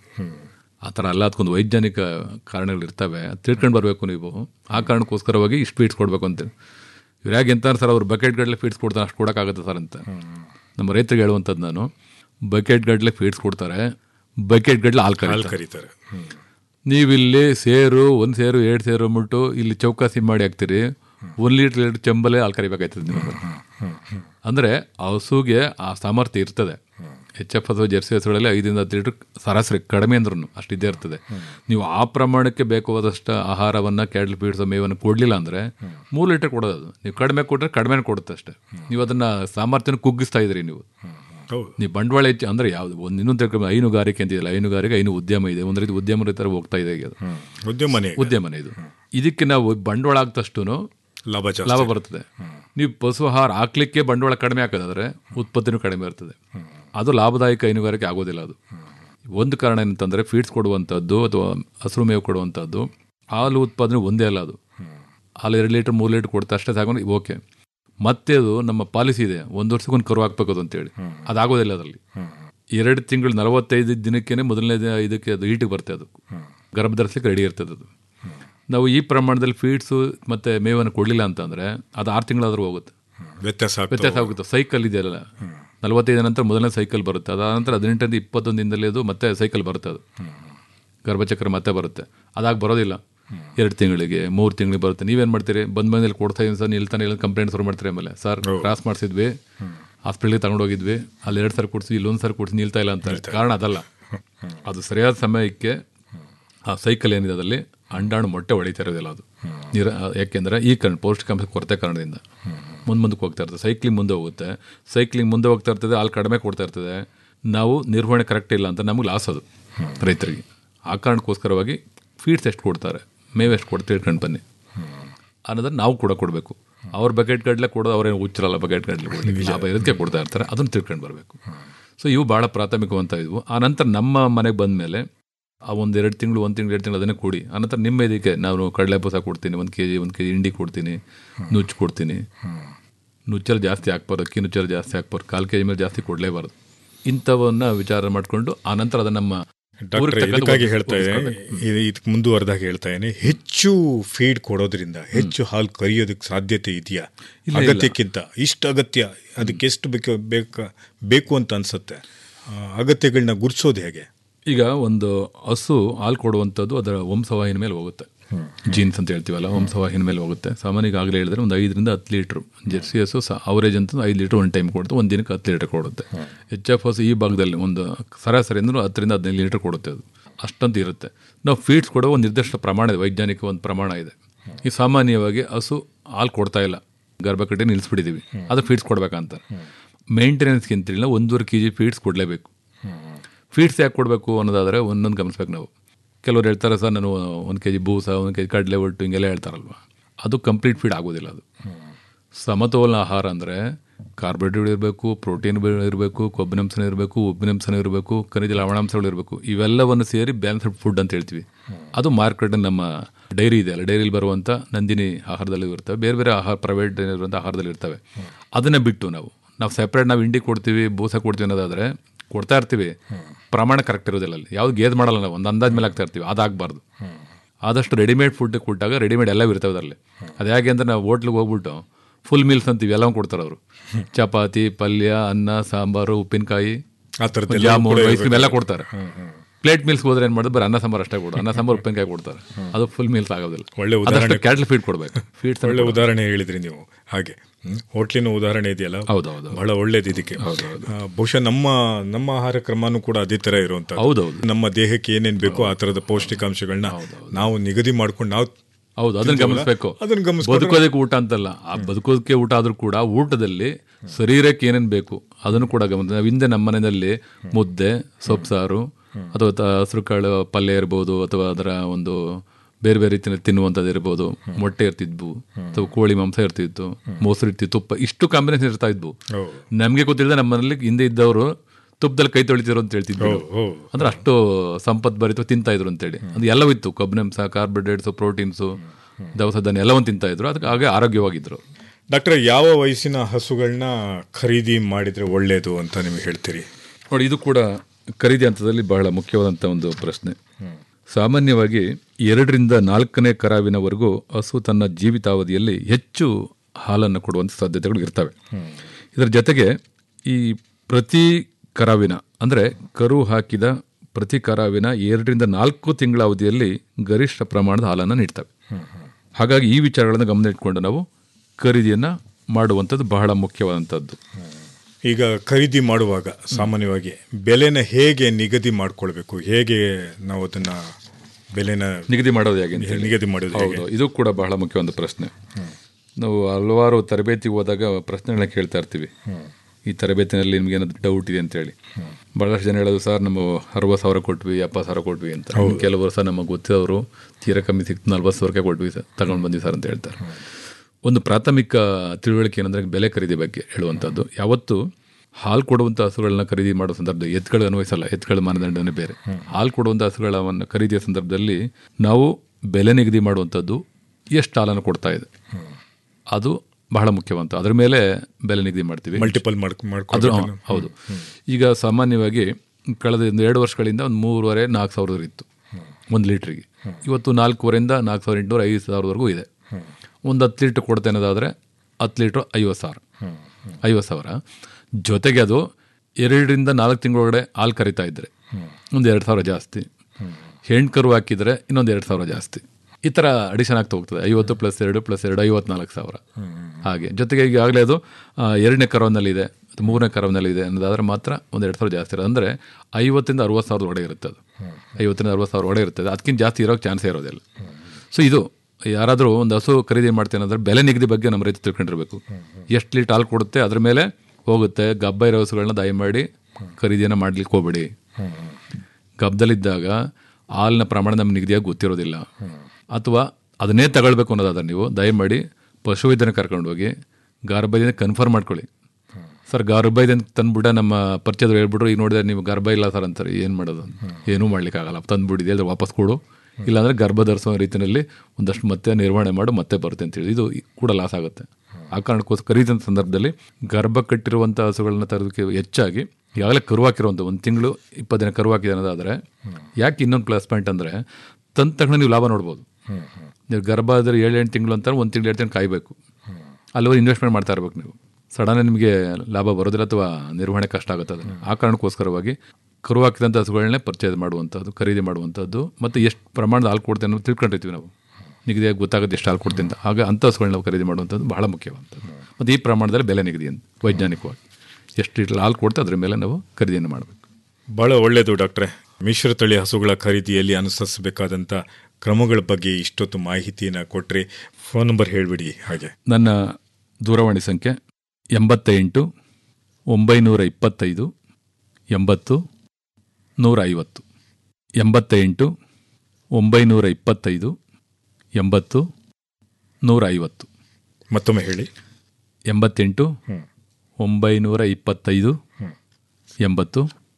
Speaker 6: ಆ ಥರ ಅಲ್ಲ ಅದಕ್ಕೊಂದು ವೈಜ್ಞಾನಿಕ ಕಾರಣಗಳಿರ್ತವೆ ಅದ್ ತಿಳ್ಕೊಂಡು ಬರಬೇಕು ನೀವು ಆ ಕಾರಣಕ್ಕೋಸ್ಕರವಾಗಿ ಇಷ್ಟು ಫೀಡ್ಸ್ ಕೊಡಬೇಕು ಅಂತ ಇವ್ರು ಯಾಕೆ ಎಂತ ಸರ್ ಅವ್ರು ಬಕೆಟ್ ಗಟ್ಟಲೆ ಫೀಡ್ಸ್ ಕೊಡ್ತಾರೆ ಅಷ್ಟು ಕೊಡೋಕ್ಕಾಗುತ್ತೆ ಸರ್ ಅಂತ ನಮ್ಮ ರೈತರಿಗೆ ಹೇಳುವಂಥದ್ದು ನಾನು ಬಕೆಟ್ ಗಟ್ಟಲೆ ಫೀಡ್ಸ್ ಕೊಡ್ತಾರೆ ಬಕೆಟ್ ಗಟ್ಟಲೆ ಹಾಲು
Speaker 5: ಹಾಲು
Speaker 6: ಕರೀತಾರೆ
Speaker 5: ಕರೀತಾರೆ ಹ್ಮ್.
Speaker 6: ನೀವಿಲ್ಲಿ ಸೇರು ಒಂದು ಸೇರು ಎರಡು ಸೇರು ಅಂದ್ಬಿಟ್ಟು ಇಲ್ಲಿ ಚೌಕಾಸಿ ಮಾಡಿ ಹಾಕ್ತೀರಿ ಒಂದು ಲೀಟ್ರ್ ಎರಡು ಚೆಂಬಲೆ ಹಾಲು ಕರಿಬೇಕಾಯ್ತದೆ ನೀವು ಅಂದರೆ ಹಸುಗೆ ಆ ಸಾಮರ್ಥ್ಯ ಇರ್ತದೆ ಎಚ್ ಎಫ್ ಅಥವಾ ಜರ್ಸಿ ಹಸುಗಳಲ್ಲಿ ಐದರಿಂದ ಹತ್ತು ಲೀಟ್ರ್ ಸರಾಸರಿ ಕಡಿಮೆ ಅಂದ್ರೂ ಅಷ್ಟಿದ್ದೇ ಇರ್ತದೆ ನೀವು ಆ ಪ್ರಮಾಣಕ್ಕೆ ಬೇಕಾದಷ್ಟು ಆಹಾರವನ್ನು ಕ್ಯಾಡ್ಲ್ ಫೀಡ್ಸ್ ಮೇವನ್ನು ಕೊಡಲಿಲ್ಲ ಅಂದರೆ ಮೂರು ಲೀಟರ್ ಕೊಡೋದು ಅದು. ನೀವು ಕಡಿಮೆ ಕೊಟ್ಟರೆ ಕಡಿಮೆ ಕೊಡುತ್ತೆ ಅಷ್ಟೇ ನೀವು ಅದನ್ನು ಸಾಮರ್ಥ್ಯನ ಕುಗ್ಗಿಸ್ತಾ ಇದ್ದೀರಿ ನೀವು
Speaker 5: ಹೌದು
Speaker 6: ನೀವು ಬಂಡವಾಳ ಹೆಚ್ಚು ಅಂದ್ರೆ ಯಾವುದು ಒಂದು ಇನ್ನೊಂದು ತಿಳ್ಕೊಂಡು ಹೈನುಗಾರಿಕೆ ಅಂತಿದೆಯಲ್ಲ ಹೈನುಗಾರಿಕೆ ಹೈನು ಉದ್ಯಮ ಇದೆ ಒಂದು ರೀತಿ ಉದ್ಯಮ ಥರ ಹೋಗ್ತಾ ಇದೆ ಈಗ ಅದು
Speaker 5: ಉದ್ಯಮನೆ
Speaker 6: ಉದ್ಯಮನೇ ಇದು ಇದಕ್ಕೆ ನಾವು ಬಂಡವಾಳ ಆಗ್ತಷ್ಟು
Speaker 5: ಲಾಭ ಜಾಸ್ತಿ
Speaker 6: ಲಾಭ ಬರ್ತದೆ ನೀವು ಪಶು ಆಹಾರ ಹಾಕ್ಲಿಕ್ಕೆ ಬಂಡವಾಳ ಕಡಿಮೆ ಹಾಕೋದಾದ್ರೆ ಉತ್ಪತ್ತಿನೂ ಕಡಿಮೆ ಇರ್ತದೆ ಅದು ಲಾಭದಾಯಕ ಹೈನುಗಾರಿಕೆ ಆಗೋದಿಲ್ಲ ಅದು ಒಂದು ಕಾರಣ ಏನಂತಂದ್ರೆ ಫೀಡ್ಸ್ ಕೊಡುವಂಥದ್ದು ಅಥವಾ ಹಸಿರು ಮೇವು ಕೊಡುವಂಥದ್ದು ಹಾಲು ಉತ್ಪಾದನೆ ಒಂದೇ ಅಲ್ಲ ಅದು ಹಾಲು ಎರಡು ಲೀಟರ್ ಮೂರು ಲೀಟರ್ ಕೊಡ್ತಾ ಅಷ್ಟೇ ಸಾಕೊಂಡು ಓಕೆ ಮತ್ತೆ ಅದು ನಮ್ಮ ಪಾಲಿಸಿ ಇದೆ ಒಂದು ವರ್ಷಕ್ಕೊಂದು ಕರು ಹಾಕ್ಬೇಕು ಅದು ಅಂತೇಳಿ ಅದಾಗೋದಿಲ್ಲ ಅದರಲ್ಲಿ ಎರಡು ತಿಂಗಳು ನಲವತ್ತೈದು ದಿನಕ್ಕೇನೆ ಮೊದಲನೇ ದಿನ ಇದಕ್ಕೆ ಅದು ಈಟಿಗೆ ಬರ್ತದೆ ಅದು ಗರ್ಭ ಧರಿಸ್ಲಿಕ್ಕೆ ರೆಡಿ ಇರ್ತದೆ ಅದು ನಾವು ಈ ಪ್ರಮಾಣದಲ್ಲಿ ಫೀಡ್ಸು ಮತ್ತೆ ಮೇವನ್ನು ಕೊಡಲಿಲ್ಲ ಅಂತಂದ್ರೆ ಅದು ಆರು ತಿಂಗಳಾದ್ರೂ ಹೋಗುತ್ತೆ
Speaker 5: ವ್ಯತ್ಯಾಸ ಆಗ್ತಾ
Speaker 6: ವ್ಯತ್ಯಾಸ ಆಗುತ್ತೆ ಸೈಕಲ್ ಇದೆಯಲ್ಲ ನಲವತ್ತೈದು ನಂತರ ಮೊದಲನೇ ಸೈಕಲ್ ಬರುತ್ತೆ ಅದಾದ ನಂತರ ಹದಿನೆಂಟರಿಂದ ಇಪ್ಪತ್ತೊಂದು ದಿನದಲ್ಲಿ ಅದು ಮತ್ತೆ ಸೈಕಲ್ ಬರುತ್ತೆ ಅದು ಗರ್ಭಚಕ್ರ ಮತ್ತೆ ಬರುತ್ತೆ ಅದಾಗ ಬರೋದಿಲ್ಲ ಎರಡು ತಿಂಗಳಿಗೆ ಮೂರು ತಿಂಗಳಿಗೆ ಬರುತ್ತೆ ನೀವೇನು ಮಾಡ್ತೀರಿ ಬಂದ ಮನೇಲಿ ಕೊಡ್ತಾ ಇದ್ದೀನಿ ಸರ್ ನಿಲ್ತಾನೆ ಇಲ್ಲ ಕಂಪ್ಲೇಂಟ್ ಶುರು ಮಾಡ್ತೀರಿ ಆಮೇಲೆ ಸರ್ ಕ್ರಾಸ್ ಮಾಡಿಸಿದ್ವಿ ಹಾಸ್ಪಿಟ್ಲಿಗೆ ತಗೊಂಡು ಹೋಗಿದ್ವಿ ಅಲ್ಲಿ ಎರಡು ಸರ್ ಕೊಡ್ಸಿ ಇಲ್ಲೊಂದು ಸರ್ ಕೊಡ್ಸಿ ನಿಲ್ತಾ ಇಲ್ಲ ಅಂತ ಕಾರಣ ಅದಲ್ಲ ಅದು ಸರಿಯಾದ ಸಮಯಕ್ಕೆ ಆ ಸೈಕಲ್ ಏನಿದೆ ಅದರಲ್ಲಿ ಅಂಡಾಣು ಮೊಟ್ಟೆ ಹೊಡಿತಾ ಇರೋದಿಲ್ಲ ಅದು ನೀರ ಯಾಕೆಂದ್ರೆ ಈ ಕಾರಣ ಪೌಷ್ಟಿಕಾಂಶ ಕೊರತೆ ಕಾರಣದಿಂದ ಮುಂದೆ ಮುಂದಕ್ಕೆ ಹೋಗ್ತಾ ಇರ್ತದೆ ಸೈಕ್ಲಿಂಗ್ ಮುಂದೆ ಹೋಗುತ್ತೆ ಸೈಕ್ಲಿಂಗ್ ಮುಂದೆ ಹೋಗ್ತಾ ಇರ್ತದೆ ಅಲ್ಲಿ ಕಡಿಮೆ ಕೊಡ್ತಾ ಇರ್ತದೆ ನಾವು ನಿರ್ವಹಣೆ ಕರೆಕ್ಟ್ ಇಲ್ಲ ಅಂತ ನಮಗೆ ಲಾಸ್ ಅದು ರೈತರಿಗೆ ಆ ಕಾರಣಕ್ಕೋಸ್ಕರವಾಗಿ ಫೀಡ್ಸ್ ಎಷ್ಟು ಕೊಡ್ತಾರೆ ಮೇವು ಎಷ್ಟು ಕೊಡ್ತಾ ತಿಳ್ಕೊಂಡು ಬನ್ನಿ ಅನ್ನೋದನ್ನ ನಾವು ಕೂಡ ಕೊಡಬೇಕು ಅವ್ರ ಬಕೆಟ್ ಗಡ್ಲೆ ಕೊಡೋದು ಅವ್ರೇನು ಹುಚ್ಚರಲ್ಲ ಬಕೆಟ್ ಗಡ್ಲೆ ಕೊಡಲಿಕ್ಕೆ ಲಾಭ ಇರೋದಕ್ಕೆ ಕೊಡ್ತಾ ಇರ್ತಾರೆ ಅದನ್ನು ತಿಳ್ಕೊಂಡು ಬರಬೇಕು ಸೊ ಇವು ಭಾಳ ಪ್ರಾಥಮಿಕವಂತ ಇದ್ವು ಆ ನಂತರ ನಮ್ಮ ಮನೆಗೆ ಬಂದ ಮೇಲೆ ಆ ಒಂದು ಎರಡು ತಿಂಗಳು ಒಂದು ತಿಂಗಳು ಎರಡು ತಿಂಗಳು ಅದನ್ನೇ ಕೊಡಿ ಆನಂತರ ನಿಮ್ಮ ಇದಕ್ಕೆ ನಾನು ಕಡಲೆ ಬೂಸ ಕೊಡ್ತೀನಿ ಒಂದು ಕೆ ಜಿ ಒಂದು ಕೆ ಜಿ ಹಿಂಡಿ ಕೊಡ್ತೀನಿ ನುಚ್ಚು ಕೊಡ್ತೀನಿ ನುಚ್ಚಲ್ಲಿ ಜಾಸ್ತಿ ಹಾಕ್ಬಾರ್ದು ಅಕ್ಕಿ ನುಚ್ಚಲ್ಲಿ ಜಾಸ್ತಿ ಹಾಕ್ಬಾರ್ದು ಕಾಲು ಕೆ ಜಿ ಮೇಲೆ ಜಾಸ್ತಿ ಕೊಡಲೇಬಾರ್ದು ಇಂಥವನ್ನ ವಿಚಾರ ಮಾಡಿಕೊಂಡು ಆನಂತರ ಅದನ್ನ ನಮ್ಮ
Speaker 5: ಡಾಕ್ಟರ್
Speaker 6: ಊರಿಗೆ ತಕ್ಕಂತೆ
Speaker 5: ಇದಕ್ಕಾಗಿ
Speaker 6: ಒಪ್ಪಿಸ್-
Speaker 5: ಹೇಳ್ತಾ ಇದ್ದೇನೆ ಇದಕ್ಕೆ ಮುಂದುವರೆದಾಗ ಹೇಳ್ತಾ ಇದ್ದೇನೆ ಹೆಚ್ಚು ಫೀಡ್ ಕೊಡೋದ್ರಿಂದ ಹೆಚ್ಚು ಹಾಲು ಕರಿಯೋದಕ್ಕೆ ಸಾಧ್ಯತೆ ಇದೆಯಾ
Speaker 6: ಇಲ್ಲ, ಇಲ್ಲ.
Speaker 5: ಅಗತ್ಯಕ್ಕಿಂತ ಇಷ್ಟು ಅಗತ್ಯ ಅದಕ್ಕೆ ಎಷ್ಟು ಬೇಕು ಬೇಕು ಬೇಕು ಅಂತ ಅನ್ಸುತ್ತೆ ಆ, ಅಗತ್ಯಗಳನ್ನ ಗುರ್ಸೋದು ಹೇಗೆ
Speaker 6: ಈಗ ಒಂದು ಹಸು ಹಾಲು ಕೊಡುವಂಥದ್ದು ಅದರ ವಂಶವಾಹಿನ ಮೇಲೆ ಹೋಗುತ್ತೆ ಜೀನ್ಸ್ ಅಂತ ಹೇಳ್ತೀವಲ್ಲ ವಂಶವಾಹಿನ ಮೇಲೆ ಹೋಗುತ್ತೆ ಸಾಮಾನ್ಯವಾಗಿ ಆಗಲೇ ಹೇಳಿದ್ರೆ ಒಂದು ಐದರಿಂದ ಹತ್ತು ಲೀಟ್ರು ಜೆರ್ಸಿ ಹಸು ಅವರೇಜ್ ಅಂತ ಐದು ಲೀಟ್ರ್ ಒಂದು ಟೈಮ್ ಕೊಡುತ್ತೆ ಒಂದು ದಿನಕ್ಕೆ ಹತ್ತು ಲೀಟರ್ ಕೊಡುತ್ತೆ ಎಚ್ ಎಫ್ ಹಸು ಈ ಭಾಗದಲ್ಲಿ ಒಂದು ಸರಾಸರಿ ಅಂದ್ರೆ ಹತ್ತರಿಂದ ಹದಿನೈದು ಲೀಟರ್ ಕೊಡುತ್ತೆ ಅದು ಅಷ್ಟಂತ ಇರುತ್ತೆ ನಾವು ಫೀಡ್ಸ್ ಕೊಡೋ ಒಂದು ನಿರ್ದಿಷ್ಟ ಪ್ರಮಾಣ ಇದೆ ವೈಜ್ಞಾನಿಕ ಒಂದು ಪ್ರಮಾಣ ಇದೆ ಈ ಸಾಮಾನ್ಯವಾಗಿ ಹಸು ಹಾಲು ಕೊಡ್ತಾ ಇಲ್ಲ ಗರ್ಭಕಟ್ಟೆ ನಿಲ್ಲಿಸ್ಬಿಟ್ಟಿದ್ದೀವಿ ಅದು ಫೀಡ್ಸ್ ಕೊಡ್ಬೇಕಂತ ಮೇಂಟೆನೆನ್ಸ್ಗಿಂತ ಒಂದೂವರೆ ಕೆ ಜಿ ಫೀಡ್ಸ್ ಕೊಡಲೇಬೇಕು ಫೀಡ್ಸ್ ಯಾಕೆ ಕೊಡಬೇಕು ಅನ್ನೋದಾದರೆ ಒಂದೊಂದು ಗಮನಿಸ್ಬೇಕು ನಾವು ಕೆಲವರು ಹೇಳ್ತಾರೆ ಸರ್ ನಾನು ಒಂದು ಕೆ ಜಿ ಬೂಸ ಒಂದು ಕೆ ಜಿ ಕಡಲೆ ಒಟ್ಟು ಹಿಂಗೆಲ್ಲ ಹೇಳ್ತಾರಲ್ವ ಅದು ಕಂಪ್ಲೀಟ್ ಫೀಡ್ ಆಗೋದಿಲ್ಲ ಅದು ಸಮತೋಲನ ಆಹಾರ ಅಂದರೆ ಕಾರ್ಬೋಹೈಡ್ರೇಟ್ ಇರಬೇಕು ಪ್ರೋಟೀನ್ ಇರಬೇಕು ಕೊಬ್ಬಿನಂಶನ ಇರಬೇಕು ಉಬ್ಬಿನಂಶನ ಇರಬೇಕು ಖನಿಜ ಲವಣಾಂಶಗಳು ಇರಬೇಕು ಇವೆಲ್ಲವನ್ನು ಸೇರಿ ಬ್ಯಾಲೆನ್ಸ್ಡ್ ಫುಡ್ ಅಂತ ಹೇಳ್ತೀವಿ ಅದು ಮಾರ್ಕೆಟ್ ನಮ್ಮ ಡೈರಿ ಇದೆ ಅಲ್ಲ ಡೈರಿಲಿ ಬರುವಂಥ ನಂದಿನಿ ಆಹಾರದಲ್ಲಿ ಇರ್ತವೆ ಬೇರೆ ಬೇರೆ ಆಹಾರ ಪ್ರೈವೇಟ್ ಇರುವಂಥ ಆಹಾರದಲ್ಲಿ ಇರ್ತವೆ ಅದನ್ನ ಬಿಟ್ಟು ನಾವು ನಾವು ಸೆಪ್ರೇಟ್ ನಾವು ಇಂಡಿ ಕೊಡ್ತೀವಿ ಬೂಸ ಕೊಡ್ತೀವಿ ಅನ್ನೋದಾದರೆ ಕೊಡ್ತಾ ಇರ್ತೀವಿ ಪ್ರಮಾಣ ಕರೆಕ್ಟ್ ಇರೋದಿಲ್ಲ ಅಲ್ಲಿ ಯಾವ್ದು ಗೇದ್ ಮಾಡಲ್ಲ ನಾವು ಒಂದು ಅಂದಾಜ್ ಮೇಲೆ ಆಗ್ತಾ ಇರ್ತೀವಿ ಅದಾಗಬಾರ್ದು ಆದಷ್ಟು ರೆಡಿಮೇಡ್ ಫುಡ್ ಕೊಟ್ಟಾಗ ರೆಡಿಮೇಡ್ ಎಲ್ಲ ಇರ್ತವೆ ಅದರಲ್ಲಿ ಅದು ಹೇಗೆ ಅಂದ್ರೆ ನಾವು ಹೋಟ್ಲಿಗೆ ಹೋಗ್ಬಿಟ್ಟು ಫುಲ್ ಮೀಲ್ಸ್ ಅಂತೀವಿ ಎಲ್ಲವೂ ಕೊಡ್ತಾರೆ ಅವರು ಚಪಾತಿ ಪಲ್ಯ ಅನ್ನ ಸಾಂಬಾರು ಉಪ್ಪಿನಕಾಯಿ
Speaker 5: ಆ ಥರದ್ದೆಲ್ಲ
Speaker 6: ಜಾಮೂನ್
Speaker 5: ಕೂಡ
Speaker 6: ಐಸ್ ಕ್ರೀಮ್ ಎಲ್ಲ ಕೊಡ್ತಾರೆ ಪ್ಲೇಟ್ ಮೀಲ್ಸ್ ಹೋದ್ರೆ ಏನ್ ಮಾಡೋದು ಬರೀ ಅನ್ನ ಸಾಂಬಾರ್ ಅಷ್ಟೇ ಕೊಡು ಅನ್ನ ಸಾಂಬಾರ್ ಉಪ್ಪಿನಕಾಯಿ ಕೊಡ್ತಾರೆ ಅದು ಫುಲ್ ಮೀಲ್ಸ್ ಆಗೋದಿಲ್ಲ
Speaker 5: ಒಳ್ಳೆ
Speaker 6: ಅದಷ್ಟು
Speaker 5: ಉದಾಹರಣೆ
Speaker 6: ಕ್ಯಾಟ್ಲ್ ಫೀಡ್ ಕೊಡ್ಬೇಕು ಫೀಡ್ಸ್
Speaker 5: ಒಳ್ಳೆ ಉದಾಹರಣೆ ಹೇಳಿದ್ರಿ ನೀವು ಹಾಗೆ ಹ್ಮ್. ಹೋಟ್ಲಿನ ಉದಾಹರಣೆ ಇದೆಯಲ್ಲ
Speaker 6: ಹೌದೌದು.
Speaker 5: ಬಹಳ ಒಳ್ಳೇದು ಇದಕ್ಕೆ ಆ, ಬಹುಶಃ ನಮ್ಮ ನಮ್ಮ ಆಹಾರ ಕ್ರಮನೂ ಕೂಡ ಅದೇ ತರ ಇರುವಂತ
Speaker 6: ಹೌದೌದು.
Speaker 5: ನಮ್ಮ ದೇಹಕ್ಕೆ ಏನೇನ್ ಬೇಕೋ ಆ ತರದ ಪೌಷ್ಟಿಕಾಂಶಗಳನ್ನ ನಾವು ನಿಗದಿ ಮಾಡ್ಕೊಂಡು ನಾವು
Speaker 6: ಹೌದು ಅದನ್ನ
Speaker 5: ತಿಂತೀವಲ್ಲ,
Speaker 6: ಗಮನಿಸಬೇಕು
Speaker 5: ಅದನ್ನ ಗಮನಿಸ್ಕೊಂಡ್ರೆ-
Speaker 6: ಬದುಕೋದಕ್ಕೆ ಊಟ ಅಂತಲ್ಲ ಆ ಬದುಕೋದಕ್ಕೆ ಊಟ ಆದ್ರೂ ಕೂಡ ಊಟದಲ್ಲಿ ಶರೀರಕ್ಕೆ ಏನೇನ್ ಬೇಕು ಅದನ್ನು ಕೂಡ ಗಮನ ನಾವು ಹಿಂದೆ ನಮ್ಮ ಮನೆಯಲ್ಲಿ ಮುದ್ದೆ ಸೊಪ್ಪು ಸಾರು ಅಥವಾ ತ- ಹಸ್ರು ಕಾಳು ಪಲ್ಯ ಇರ್ಬೋದು ಅಥವಾ ಅದರ ಒಂದು ಬೇರೆ ಬೇರೆ ರೀತಿಯ ತಿನ್ನುವಂಥದ್ದು ಇರ್ಬೋದು ಮೊಟ್ಟೆ ಇರ್ತಿದ್ವು ಅಥವಾ ಕೋಳಿ ಮಾಂಸ ಇರ್ತಿತ್ತು ಮೊಸರು ಇರ್ತಿತ್ತು ತುಪ್ಪ ಇಷ್ಟು ಕಾಂಬಿನೇಷನ್ ಇರ್ತಾ ಇದ್ವು ನಮಗೆ ಗೊತ್ತಿಲ್ಲದೆ ನಮ್ಮ ಮನೇಲಿ ಹಿಂದೆ ಇದ್ದವರು ತುಪ್ಪದಲ್ಲಿ ಕೈ ತೊಳಿತಿರೋ ಅಂತ ಹೇಳ್ತಿದ್ರು
Speaker 5: ಹೌದು.
Speaker 6: ಅಂದ್ರೆ ಅಷ್ಟು ಸಂಪತ್ ಭರಿತ ತಿಂತಾ ಇದ್ರು ಅಂತೇಳಿ ಅದು ಎಲ್ಲವೂ ಇತ್ತು ಕಬ್ಬಿನಾಂಶ ಕಾರ್ಬೋಹೈಡ್ರೇಟ್ಸ್ ಪ್ರೋಟೀನ್ಸು ದವಸ ಧಾನ್ಯ ಎಲ್ಲವನ್ನೂ ತಿಂತಾ ಇದ್ರು ಅದಕ್ಕೆ ಹಾಗೆ ಆರೋಗ್ಯವಾಗಿದ್ರು
Speaker 5: ಡಾಕ್ಟರ್ ಯಾವ ವಯಸ್ಸಿನ ಹಸುಗಳನ್ನ ಖರೀದಿ ಮಾಡಿದ್ರೆ ಒಳ್ಳೇದು ಅಂತ ನಿಮಗೆ ಹೇಳ್ತೀರಿ
Speaker 6: ನೋಡಿ ಇದು ಕೂಡ ಖರೀದಿ ಹಂತದಲ್ಲಿ ಬಹಳ ಮುಖ್ಯವಾದಂಥ ಒಂದು ಪ್ರಶ್ನೆ ಸಾಮಾನ್ಯವಾಗಿ ಎರಡರಿಂದ ನಾಲ್ಕನೇ ಕರಾವಿನವರೆಗೂ ಹಸು ತನ್ನ ಜೀವಿತಾವಧಿಯಲ್ಲಿ ಹೆಚ್ಚು ಹಾಲನ್ನು ಕೊಡುವಂಥ ಸಾಧ್ಯತೆಗಳು ಇರ್ತವೆ ಇದರ ಜೊತೆಗೆ ಈ ಪ್ರತಿ ಕರಾವಿನ ಅಂದರೆ ಕರು ಹಾಕಿದ ಪ್ರತಿ ಕರಾವಿನ ಎರಡರಿಂದ ನಾಲ್ಕು ತಿಂಗಳ ಅವಧಿಯಲ್ಲಿ ಗರಿಷ್ಠ ಪ್ರಮಾಣದ ಹಾಲನ್ನು ನೀಡ್ತವೆ ಹಾಗಾಗಿ ಈ ವಿಚಾರಗಳನ್ನು ಗಮನ ಇಟ್ಕೊಂಡು ನಾವು ಖರೀದಿಯನ್ನು ಮಾಡುವಂಥದ್ದು ಬಹಳ ಮುಖ್ಯವಾದಂಥದ್ದು
Speaker 5: ಈಗ ಖರೀದಿ ಮಾಡುವಾಗ ಸಾಮಾನ್ಯವಾಗಿ ಬೆಲೆನ ಹೇಗೆ ನಿಗದಿ ಮಾಡ್ಕೊಳ್ಬೇಕು ಹೇಗೆ ನಾವು ಅದನ್ನ ಬೆಲೆನ
Speaker 6: ನಿಗದಿ ಮಾಡೋದು ಹೇಗೆ ಅಂತ ಹೇಳಿ.
Speaker 5: ನಿಗದಿ ಮಾಡೋದು ಹೇಗೆ?
Speaker 6: ಹೌದು ಇದು ಕೂಡ ಬಹಳ ಮುಖ್ಯವಾದ ಪ್ರಶ್ನೆ ನಾವು ಹಲವಾರು ತರಬೇತಿಗೆ ಹೋದಾಗ ಪ್ರಶ್ನೆಗಳನ್ನ ಕೇಳ್ತಾ ಇರ್ತೀವಿ ಈ ತರಬೇತಿನಲ್ಲಿ ನಿಮ್ಗೆ ಏನಾದ್ರು ಡೌಟ್ ಇದೆ ಅಂತ ಹೇಳಿ ಬಹಳಷ್ಟು ಜನ ಹೇಳೋದು ಸರ್ ನಾವು ಅರವತ್ತು ಸಾವಿರ ಕೊಟ್ವಿ ಎಪ್ಪತ್ತು ಸಾವಿರ ಕೊಟ್ವಿ ಅಂತ ಕೆಲವು ವರ್ಷ ನಮಗೆ ಗೊತ್ತಿರೋರು ತೀರಾ ಕಮ್ಮಿ ಸಿಕ್ತು ನಲ್ವತ್ತು ಸಾವಿರಕ್ಕೆ ಕೊಟ್ವಿ ಸರ್ ತಗೊಂಡು ಬಂದ್ವಿ ಸರ್ ಅಂತ ಹೇಳ್ತಾರೆ ಒಂದು ಪ್ರಾಥಮಿಕ ತಿಳುವಳಿಕೆ ಏನಂದ್ರೆ ಬೆಲೆ ಖರೀದಿ ಬಗ್ಗೆ ಹೇಳುವಂಥದ್ದು ಯಾವತ್ತು ಹಾಲು ಕೊಡುವಂಥ ಹಸುಗಳನ್ನ ಖರೀದಿ ಮಾಡೋ ಸಂದರ್ಭದಲ್ಲಿ ಎತ್ಗಳು ಅನ್ವಯಿಸಲ್ಲ ಎತ್ಗಳ ಮಾನದಂಡನೇ ಬೇರೆ ಹಾಲು ಕೊಡುವಂಥ ಹಸುಗಳನ್ನ ಖರೀದಿಯ ಸಂದರ್ಭದಲ್ಲಿ ನಾವು ಬೆಲೆ ನಿಗದಿ ಮಾಡುವಂಥದ್ದು ಎಷ್ಟು ಹಾಲನ್ನು ಕೊಡ್ತಾ ಇದೆ ಅದು ಬಹಳ ಮುಖ್ಯವಂತ ಅದ್ರ ಮೇಲೆ ಬೆಲೆ ನಿಗದಿ ಮಾಡ್ತೀವಿ
Speaker 5: ಮಲ್ಟಿಪಲ್
Speaker 6: ಅದು
Speaker 5: ಮಾಡ್ಕೊಂಡು
Speaker 6: ಹಾ, ಹೌದು ಈಗ ಸಾಮಾನ್ಯವಾಗಿ ಕಳೆದ ಒಂದು ಎರಡು ವರ್ಷಗಳಿಂದ ಒಂದು ಮೂರುವರೆ ನಾಲ್ಕು ಸಾವಿರ ಇತ್ತು ಒಂದು ಲೀಟ್ರಿಗೆ ಇವತ್ತು ನಾಲ್ಕೂವರೆಯಿಂದ ನಾಲ್ಕು ಸಾವಿರ ಎಂಟುನೂರ ಐದು ಸಾವಿರವರೆಗೂ ಇದೆ ಒಂದು ಹತ್ತು ಲೀಟ್ರ್ ಕೊಡ್ತಾ ಅನ್ನೋದಾದರೆ ಹತ್ತು ಲೀಟ್ರ್ ಐವತ್ತು ಸಾವಿರ ಐವತ್ತು ಸಾವಿರ ಜೊತೆಗೆ ಅದು ಎರಡರಿಂದ ನಾಲ್ಕು ತಿಂಗಳೊಳಗಡೆ ಹಾಲು ಕರಿತಾ ಇದ್ರೆ ಒಂದು ಎರಡು ಸಾವಿರ ಜಾಸ್ತಿ ಹೆಣ್ಣು ಕರು ಹಾಕಿದರೆ ಇನ್ನೊಂದು ಎರಡು ಸಾವಿರ ಜಾಸ್ತಿ ಈ ಥರ ಅಡಿಷನ್ ಆಗ್ತಾ ಹೋಗ್ತದೆ ಐವತ್ತು ಪ್ಲಸ್ ಎರಡು ಪ್ಲಸ್ ಎರಡು ಐವತ್ನಾಲ್ಕು ಸಾವಿರ ಹಾಗೆ ಜೊತೆಗೆ ಈಗಾಗಲೇ ಅದು ಆ, ಎರಡನೇ ಕರವನಲ್ಲಿದೆ ಅಥವಾ ಮೂರನೇ ಕರವನಲ್ಲಿದೆ ಅನ್ನೋದಾದ್ರೆ ಮಾತ್ರ ಒಂದು ಎರಡು ಸಾವಿರ ಜಾಸ್ತಿ ಇರೋದು ಅಂದರೆ ಐವತ್ತಿಂದ ಅರವತ್ತು ಸಾವಿರದ ಒಳಗೆ ಇರುತ್ತೆ ಅದು ಐವತ್ತರಿಂದ ಅರವತ್ತು ಸಾವಿರ ಒಳಗೆ ಇರ್ತದೆ ಅದಕ್ಕಿಂತ ಜಾಸ್ತಿ ಇರೋಕ್ಕೆ ಚಾನ್ಸೇ ಇರೋದಿಲ್ಲ ಸೊ ಇದು ಯಾರಾದರೂ ಒಂದು ಹಸು ಖರೀದಿ ಮಾಡ್ತೇನೆ ಅಂದರೆ ಬೆಲೆ ನಿಗದಿ ಬಗ್ಗೆ ನಮ್ಮ ರೈತ ತಿಳ್ಕೊಂಡಿರ್ಬೇಕು ಎಷ್ಟು ಲೀಟ್ ಹಾಲು ಕೊಡುತ್ತೆ ಅದ್ರ ಮೇಲೆ ಹೋಗುತ್ತೆ ಗಬ್ಬ ಇರೋ ಹಸುಗಳನ್ನ ದಯಮಾಡಿ ಖರೀದಿಯನ್ನು ಮಾಡ್ಲಿಕ್ಕೆ ಹೋಗ್ಬೇಡಿ ಗಬ್ಬದಲ್ಲಿದ್ದಾಗ ಹಾಲಿನ ಪ್ರಮಾಣ ನಮ್ಗೆ ನಿಗದಿಯಾಗಿ ಗೊತ್ತಿರೋದಿಲ್ಲ ಅಥವಾ ಅದನ್ನೇ ತಗೊಳ್ಬೇಕು ಅನ್ನೋದಾದ್ರೆ ನೀವು ದಯಮಾಡಿ ಪಶುವೈದ್ಯನ ಕರ್ಕೊಂಡೋಗಿ ಗರ್ಭದಿಂದ ಕನ್ಫರ್ಮ್ ಮಾಡ್ಕೊಳ್ಳಿ ಸರ್ ಗರ್ಭ ಇದೆ ಅಂತ ತಂದ್ಬಿಟ್ಟ ನಮ್ಮ ಪರಿಚಯದವ್ರು ಹೇಳ್ಬಿಟ್ರು ಈಗ ನೋಡಿದ್ರೆ ನೀವು ಗರ್ಭ ಇಲ್ಲ ಸರ್ ಅಂತಾರೆ ಏನು ಮಾಡೋದು ಏನೂ ಮಾಡ್ಲಿಕ್ಕಾಗಲ್ಲ ತಂದ್ಬಿಟ್ಟಿದೆ ಅದ್ರ ವಾಪಸ್ ಕೊಡು ಇಲ್ಲಾಂದ್ರೆ ಗರ್ಭ ಧರಿಸೋ ರೀತಿಯಲ್ಲಿ ಒಂದಷ್ಟು ಮತ್ತೆ ನಿರ್ವಹಣೆ ಮಾಡು ಮತ್ತೆ ಬರುತ್ತೆ ಅಂತೇಳಿ ಇದು ಕೂಡ ಲಾಸ್ ಆಗುತ್ತೆ ಆ ಕಾರಣಕ್ಕೋಸ್ಕರ ಖರೀದಿದ ಸಂದರ್ಭದಲ್ಲಿ ಗರ್ಭ ಕಟ್ಟಿರುವಂಥ ಹಸುಗಳನ್ನ ತರೋದಕ್ಕೆ ಹೆಚ್ಚಾಗಿ ಈಗಾಗಲೇ ಕರು ಹಾಕಿರುವಂಥ ಒಂದು ತಿಂಗಳು ಇಪ್ಪತ್ತು ದಿನ ಕರು ಹಾಕಿದೆ ಅನ್ನೋದಾದರೆ ಯಾಕೆ ಇನ್ನೊಂದು ಪ್ಲಸ್ ಪಾಯಿಂಟ್ ಅಂದರೆ ತಂದ ತಕ್ಷಣ ನೀವು ಲಾಭ ನೋಡ್ಬೋದು ನೀವು ಗರ್ಭ ಆದರೆ ಏಳು ಎಂಟು ತಿಂಗಳು ಅಂತಾರೆ ಒಂದು ತಿಂಗಳು ಎರಡು ತಿಂಗಳು ಕಾಯಬೇಕು ಅಲ್ಲಿವರೆಗೆ ಇನ್ವೆಸ್ಟ್ಮೆಂಟ್ ಮಾಡ್ತಾ ಇರ್ಬೇಕು ನೀವು ಸಡನ್ ನಿಮಗೆ ಲಾಭ ಬರೋದಿಲ್ಲ ಅಥವಾ ನಿರ್ವಹಣೆ ಕಷ್ಟ ಆಗುತ್ತೆ ಅದನ್ನು ಆ ಕಾರಣಕ್ಕೋಸ್ಕರವಾಗಿ ಕರು ಹಾಕಿದಂಥ ಹಸುಗಳನ್ನೇ ಪರ್ಚೇಸ್ ಮಾಡುವಂಥದ್ದು ಖರೀದಿ ಮಾಡುವಂಥದ್ದು ಮತ್ತು ಎಷ್ಟು ಪ್ರಮಾಣದ ಹಾಲು ಕೊಡ್ತೇವೆ ಅನ್ನೋದು ತಿಳ್ಕೊಂಡಿರ್ತೀವಿ ನಾವು ನಿಗದಿಯಾಗಿ ಗೊತ್ತಾಗುತ್ತೆ ಎಷ್ಟು ಹಾಲು ಕೊಡ್ತೀನಿ ಅಂತ ಆಗ ಅಂಥ ಹಸುಗಳನ್ನ ನಾವು ಖರೀದಿ ಮಾಡುವಂಥದ್ದು ಬಹಳ ಮುಖ್ಯವಾದಂಥದ್ದು ಮತ್ತು ಈ ಪ್ರಮಾಣದಲ್ಲಿ ಬೆಲೆ ನಿಗದಿ ಅಂತ ವೈಜ್ಞಾನಿಕವಾಗಿ ಎಷ್ಟು ಲೀಟ್ರ್ ಹಾಲು ಕೊಡ್ತಾ ಅದ್ರ ಮೇಲೆ ನಾವು ಖರೀದಿಯನ್ನು ಮಾಡಬೇಕು
Speaker 5: ಬಹಳ ಒಳ್ಳೆಯದು ಡಾಕ್ಟ್ರೆ ಮಿಶ್ರ ತಳಿ ಹಸುಗಳ ಖರೀದಿಯಲ್ಲಿ ಅನುಸರಿಸಬೇಕಾದಂಥ ಕ್ರಮಗಳ ಬಗ್ಗೆ ಇಷ್ಟೊತ್ತು ಮಾಹಿತಿಯನ್ನು ಕೊಟ್ರಿ ಫೋನ್ ನಂಬರ್ ಹೇಳ್ಬಿಡಿ ಹಾಗೆ
Speaker 6: ನನ್ನ ದೂರವಾಣಿ ಸಂಖ್ಯೆ ಎಂಬತ್ತೆಂಟು ಒಂಬೈನೂರ ಇಪ್ಪತ್ತೈದು ಎಂಬತ್ತು ನೂರ ಐವತ್ತು ಎಂಬತ್ತೆಂಟು ಒಂಬೈನೂರ ಇಪ್ಪತ್ತೈದು ಎಂಬತ್ತು ನೂರ ಐವತ್ತು
Speaker 5: ಮತ್ತೊಮ್ಮೆ ಹೇಳಿ
Speaker 6: ಎಂಬತ್ತೆಂಟು ಒಂಬೈನೂರ ಇಪ್ಪತ್ತೈದು ಎಂಬತ್ತು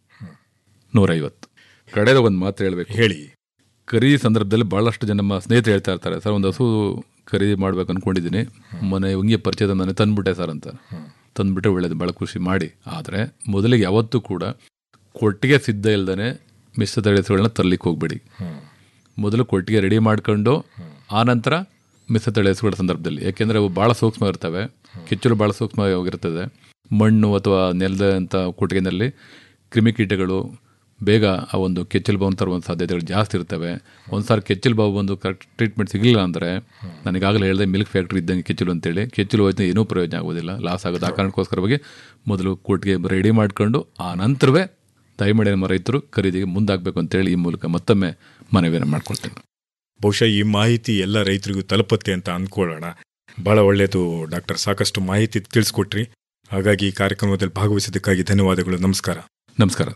Speaker 6: ನೂರೈವತ್ತು ಕಡೆದ ಒಂದು ಮಾತು ಹೇಳಬೇಕು
Speaker 5: ಹೇಳಿ
Speaker 6: ಖರೀದಿ ಸಂದರ್ಭದಲ್ಲಿ ಭಾಳಷ್ಟು ಜನ ನಮ್ಮ ಸ್ನೇಹಿತರು ಹೇಳ್ತಾ ಇರ್ತಾರೆ ಸರ್ ಒಂದು ಹಸು ಖರೀದಿ ಮಾಡ್ಬೇಕು ಅನ್ಕೊಂಡಿದ್ದೀನಿ ಮೊನ್ನೆ ಹಿಂಗೆ ಪರಿಚಯದ ಮನೆ ತಂದ್ಬಿಟ್ಟೆ ಸರ್ ಅಂತ ತಂದ್ಬಿಟ್ಟೆ ಒಳ್ಳೇದು ಭಾಳ ಖುಷಿ ಮಾಡಿ ಆದರೆ ಮೊದಲಿಗೆ ಯಾವತ್ತೂ ಕೂಡ ಕೊಟ್ಟಿಗೆ ಸಿದ್ಧ ಇಲ್ದೇ ಮಿಶ್ರ ತಳಿಸುಗಳನ್ನ ತರಲಿಕ್ಕೆ ಹೋಗ್ಬೇಡಿ ಮೊದಲು ಕೊಟ್ಟಿಗೆ ರೆಡಿ ಮಾಡ್ಕೊಂಡು ಆನಂತರ ಮಿಶ್ರ ತಳಿಸುಗಳ ಸಂದರ್ಭದಲ್ಲಿ ಯಾಕೆಂದರೆ ಅವು ಭಾಳ ಸೂಕ್ಷ್ಮ ಇರ್ತವೆ ಕಿಚ್ಚಲು ಭಾಳ ಸೂಕ್ಷ್ಮವಾಗಿರ್ತದೆ ಮಣ್ಣು ಅಥವಾ ನೆಲದ ಅಂತ ಕೊಟ್ಟಿಗೆನಲ್ಲಿ ಕ್ರಿಮಿಕೀಟಗಳು ಬೇಗ ಆ ಒಂದು ಕೆಚ್ಚಲು ಬಾವು ತರುವಂಥ ಸಾಧ್ಯತೆಗಳು ಜಾಸ್ತಿ ಇರ್ತವೆ ಒಂದು ಸಾರಿ ಕೆಚ್ಚಲು ಬಾವು ಬಂದು ಕರೆಕ್ಟ್ ಟ್ರೀಟ್ಮೆಂಟ್ ಸಿಗಲಿಲ್ಲ ಅಂದರೆ ನನಗಾಗಲೇ ಹೇಳಿದೆ ಮಿಲ್ಕ್ ಫ್ಯಾಕ್ಟ್ರಿ ಇದ್ದಂಗೆ ಕೆಚ್ಚಲು ಅಂತೇಳಿ ಕೆಚ್ಚಲು ಹೋಯ್ತು ಏನೂ ಪ್ರಯೋಜನ ಆಗೋದಿಲ್ಲ ಲಾಸ್ ಆಗೋದು ಆ ಕಾರಣಕ್ಕೋಸ್ಕರವಾಗಿ ಮೊದಲು ಕೋರ್ಟ್ಗೆ ರೆಡಿ ಮಾಡ್ಕೊಂಡು ಆ ನಂತರವೇ ದಯಮಾಡಿ ನಮ್ಮ ರೈತರು ಖರೀದಿಗೆ ಮುಂದಾಗಬೇಕು ಅಂತೇಳಿ ಈ ಮೂಲಕ ಮತ್ತೊಮ್ಮೆ ಮನವಿಯನ್ನು ಮಾಡ್ಕೊಳ್ತೇನೆ
Speaker 5: ಬಹುಶಃ ಈ ಮಾಹಿತಿ ಎಲ್ಲ ರೈತರಿಗೂ ತಲುಪತ್ತೆ ಅಂತ ಅಂದ್ಕೊಳ್ಳೋಣ ಬಹಳ ಒಳ್ಳೆಯದು ಡಾಕ್ಟರ್ ಸಾಕಷ್ಟು ಮಾಹಿತಿ ತಿಳಿಸ್ಕೊಟ್ರಿ ಹಾಗಾಗಿ ಈ ಕಾರ್ಯಕ್ರಮದಲ್ಲಿ ಭಾಗವಹಿಸಿದ್ದಕ್ಕಾಗಿ ಧನ್ಯವಾದಗಳು ನಮಸ್ಕಾರ
Speaker 6: ನಮಸ್ಕಾರ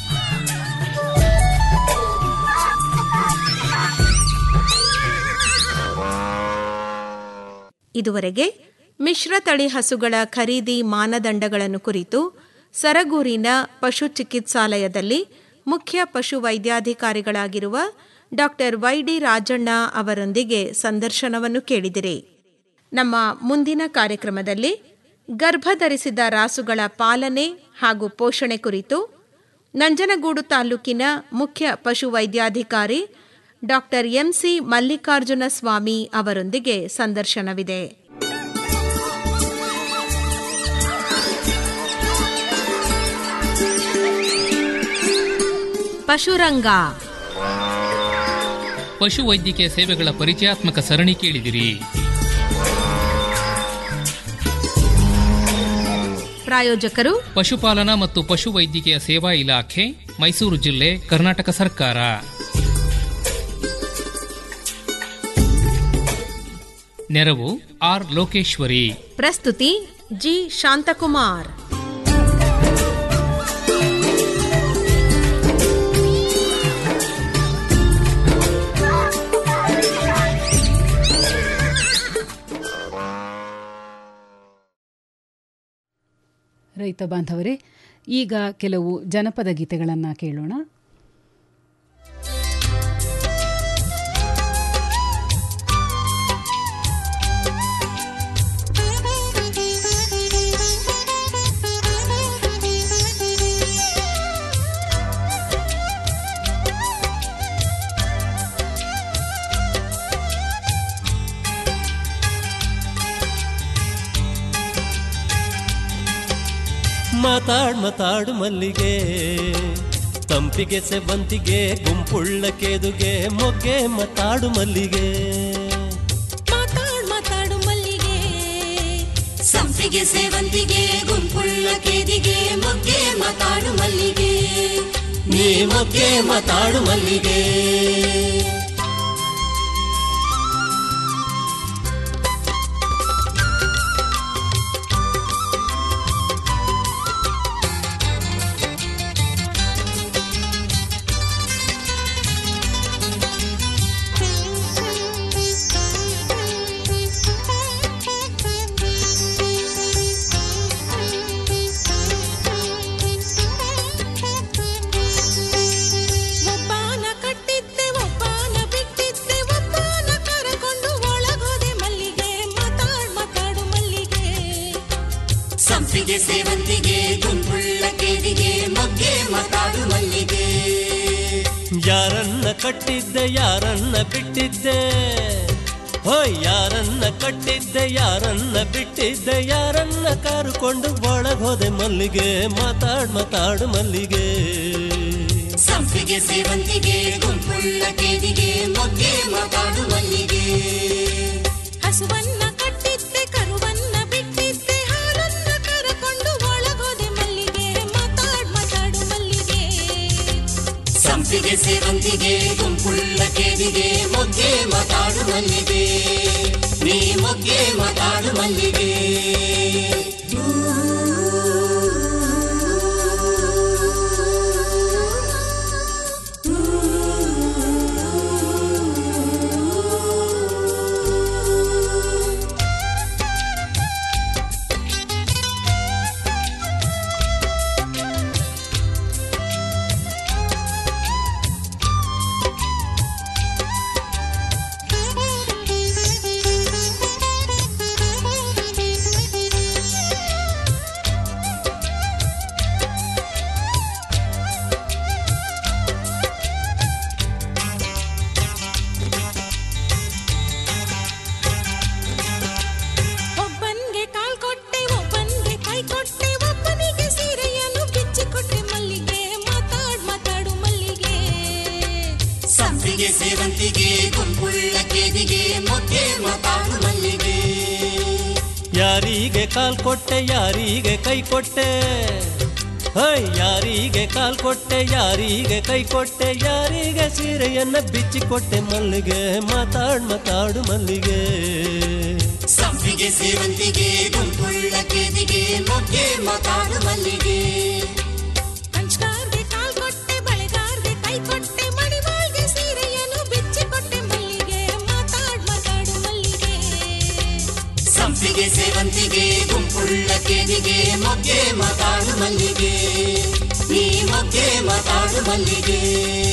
Speaker 4: ಇದುವರೆಗೆ ಮಿಶ್ರತಳಿ ಹಸುಗಳ ಖರೀದಿ ಮಾನದಂಡಗಳನ್ನು ಕುರಿತು ಸರಗೂರಿನ ಪಶು ಚಿಕಿತ್ಸಾಲಯದಲ್ಲಿ ಮುಖ್ಯ ಪಶು ವೈದ್ಯಾಧಿಕಾರಿಗಳಾಗಿರುವ ಡಾಕ್ಟರ್ ವೈಡಿ ರಾಜಣ್ಣ ಅವರೊಂದಿಗೆ ಸಂದರ್ಶನವನ್ನು ಕೇಳಿದಿರಿ ನಮ್ಮ ಮುಂದಿನ ಕಾರ್ಯಕ್ರಮದಲ್ಲಿ ಗರ್ಭಧರಿಸಿದ ರಾಸುಗಳ ಪಾಲನೆ ಹಾಗೂ ಪೋಷಣೆ ಕುರಿತು ನಂಜನಗೂಡು ತಾಲೂಕಿನ ಮುಖ್ಯ ಪಶು ವೈದ್ಯಾಧಿಕಾರಿ ಡಾಕ್ಟರ್ ಎಂಸಿ ಮಲ್ಲಿಕಾರ್ಜುನ ಸ್ವಾಮಿ ಅವರೊಂದಿಗೆ ಸಂದರ್ಶನವಿದೆ ಪಶುರಂಗ
Speaker 3: ಪಶು ವೈದ್ಯಕೀಯ ಸೇವೆಗಳ ಪರಿಚಯಾತ್ಮಕ ಸರಣಿ ಕೇಳಿದಿರಿ
Speaker 4: ಪ್ರಾಯೋಜಕರು
Speaker 3: ಪಶುಪಾಲನಾ ಮತ್ತು ಪಶು ವೈದ್ಯಕೀಯ ಸೇವಾ ಇಲಾಖೆ ಮೈಸೂರು ಜಿಲ್ಲೆ ಕರ್ನಾಟಕ ಸರ್ಕಾರ ನೆರವು ಆರ್ ಲೋಕೇಶ್ವರಿ
Speaker 4: ಪ್ರಸ್ತುತಿ ಜಿ ಶಾಂತಕುಮಾರ್
Speaker 2: ರೈತ ಬಾಂಧವರೇ ಈಗ ಕೆಲವು ಜನಪದ ಗೀತೆಗಳನ್ನು ಕೇಳೋಣ
Speaker 7: ಮಾತಾಡ್ ಮಾತಾಡು ಮಲ್ಲಿಗೆ ತಂಪಿಗೆ ಸೆವಂತಿಗೆ ಗುಂಪುಳ್ಳ ಕೇದುಗೆ ಮೊಗ್ಗೆ ಮಾತಾಡು ಮಲ್ಲಿಗೆ
Speaker 8: ಮಾತಾಡ್ ಮಾತಾಡು ಮಲ್ಲಿಗೆ ಸಂಪಿಗೆ ಸೇವಂತಿಗೆ ಗುಂಪುಳ್ಳ ಕೇದಿಗೆ ಮೊಗ್ಗೆ ಮಾತಾಡು ಮಲ್ಲಿಗೆ
Speaker 7: ನೀ ಮೊಗ್ಗೆ ಮಾತಾಡು ಮಲ್ಲಿಗೆ
Speaker 8: ಒಬ್ಬಾನ ಕಟ್ಟಿದ್ದೆ ಒಬ್ಬಾನ ಬಿಟ್ಟಿದ್ದೆ ಒಬ್ಬಾನ ಕರಕೊಂಡು ಒಳಗೋದೆ ಮಲ್ಲಿಗೆ ಮಾತಾಡ್ ಮಾತಾಡು ಮಲ್ಲಿಗೆ ಸಂಪಿಗೆ ಸೇವಂತಿಗೆ ಗುಂಪುಳ್ಳ ಕೇದಿಗೆ ಮೊಗ್ಗೆ ಮಾತಾಡು ಮಲ್ಲಿಗೆ
Speaker 7: ಯಾರನ್ನ ಕಟ್ಟಿದ್ದೆ ಯಾರನ್ನ ಬಿಟ್ಟಿದ್ದೆ ಹೋಯ್ ಯಾರನ್ನ ಕಟ್ಟಿದ್ದೆ ಯಾರನ್ನ ಬಿಟ್ಟಿದ್ದೆ ಯಾರನ್ನ ಕಾರುಕೊಂಡು ಒಳಗೋದೆ ಮಲ್ಲಿಗೆ ಮಾತಾಡ್ ಮಾತಾಡು ಮಲ್ಲಿಗೆ
Speaker 8: ಸಂಪಿಗೆ ಸೇವಂತಿಗೆ ಗುಂಪುಳ್ಳ ಕೇದಿಗೆ ಮೊಗ್ಗೆ ಮಾತಾಡು ಮಲ್ಲಿಗೆ ಹಸುವನ್ನ ಕಟ್ಟಿದ್ದೆ ಕರುವನ್ನ ಬಿಟ್ಟಿದ್ದೆ ಹಾಲನ್ನ ಕರಕೊಂಡು ಒಳಗೋದೆ ಮಲ್ಲಿಗೆ ಮಾತಾಡ್ ಮಾತಾಡು ಮಲ್ಲಿಗೆ ಸಂಪಿಗೆ ಸೇವಂತಿಗೆ ಗುಂಪುಳ್ಳ ಕೇದಿಗೆ ಮೊಗ್ಗೆ ಮಾತಾಡು ಮಲ್ಲಿಗೆ ನೀ ಮೊಗ್ಗೆ ಮಾತಾಡು ಮಲ್ಲಿಗೆ ಸಂಪಿಗೆ ಸೇವಂತಿಗೆ ಗುಂಪುಳ್ಳ ಕೇದಿಗೆ ಮೊಗ್ಗೆ ಮಾತಾಡು ಮಲ್ಲಿಗೆ
Speaker 7: ಯಾರಿಗೆ ಕಾಲ್ ಕೊಟ್ಟೆ ಯಾರಿಗೆ ಕೈ ಕೊಟ್ಟೆ ಹೈ ಯಾರಿಗೆ ಕಾಲ್ ಕೊಟ್ಟೆ ಯಾರಿಗೆ ಕೈ ಕೊಟ್ಟೆ ಯಾರಿಗೆ ಸೀರೆಯನ್ನ ಬಿಚ್ಚಿಕೊಟ್ಟೆ ಮಲ್ಲಿಗೆ ಮಾತಾಡ್ ಮಾತಾಡು ಮಲ್ಲಿಗೆ
Speaker 8: ಸಂಪಿಗೆ ಸೇವಂತಿಗೆ ಗುಂಪುಳ್ಳ ಕೇದಿಗೆ ಮೊಗ್ಗೆ ಮಾತಾಡು ಮಲ್ಲಿಗೆ
Speaker 9: ಕಂಚ್ಕಾರ್ಗೆ ಕಾಲ್ ಕೊಟ್ಟೆ ಬಳೆಗಾರ್ಗೆ ಕೈ ಕೊಟ್ಟೆ ಮಣಿವಾಳ್ಗೆ ಸೀರೆಯನ್ನು ಬಿಚ್ಚಿಕೊಟ್ಟೆ ಮಲ್ಲಿಗೆ ಮಾತಾಡ್ ಮಾತಾಡು ಮಲ್ಲಿಗೆ
Speaker 8: ಸಂಪಿಗೆ ಸೇವಂತಿಗೆ ಗುಂಪುಳ್ಳ ಕೇದಿಗೆ ಮೊಗ್ಗೆ ಮಾತಾಡು ಮಲ್ಲಿಗೆ ನೀ ಮೊಗ್ಗೆ ಮಾತಾಡು ಮಲ್ಲಿಗೆ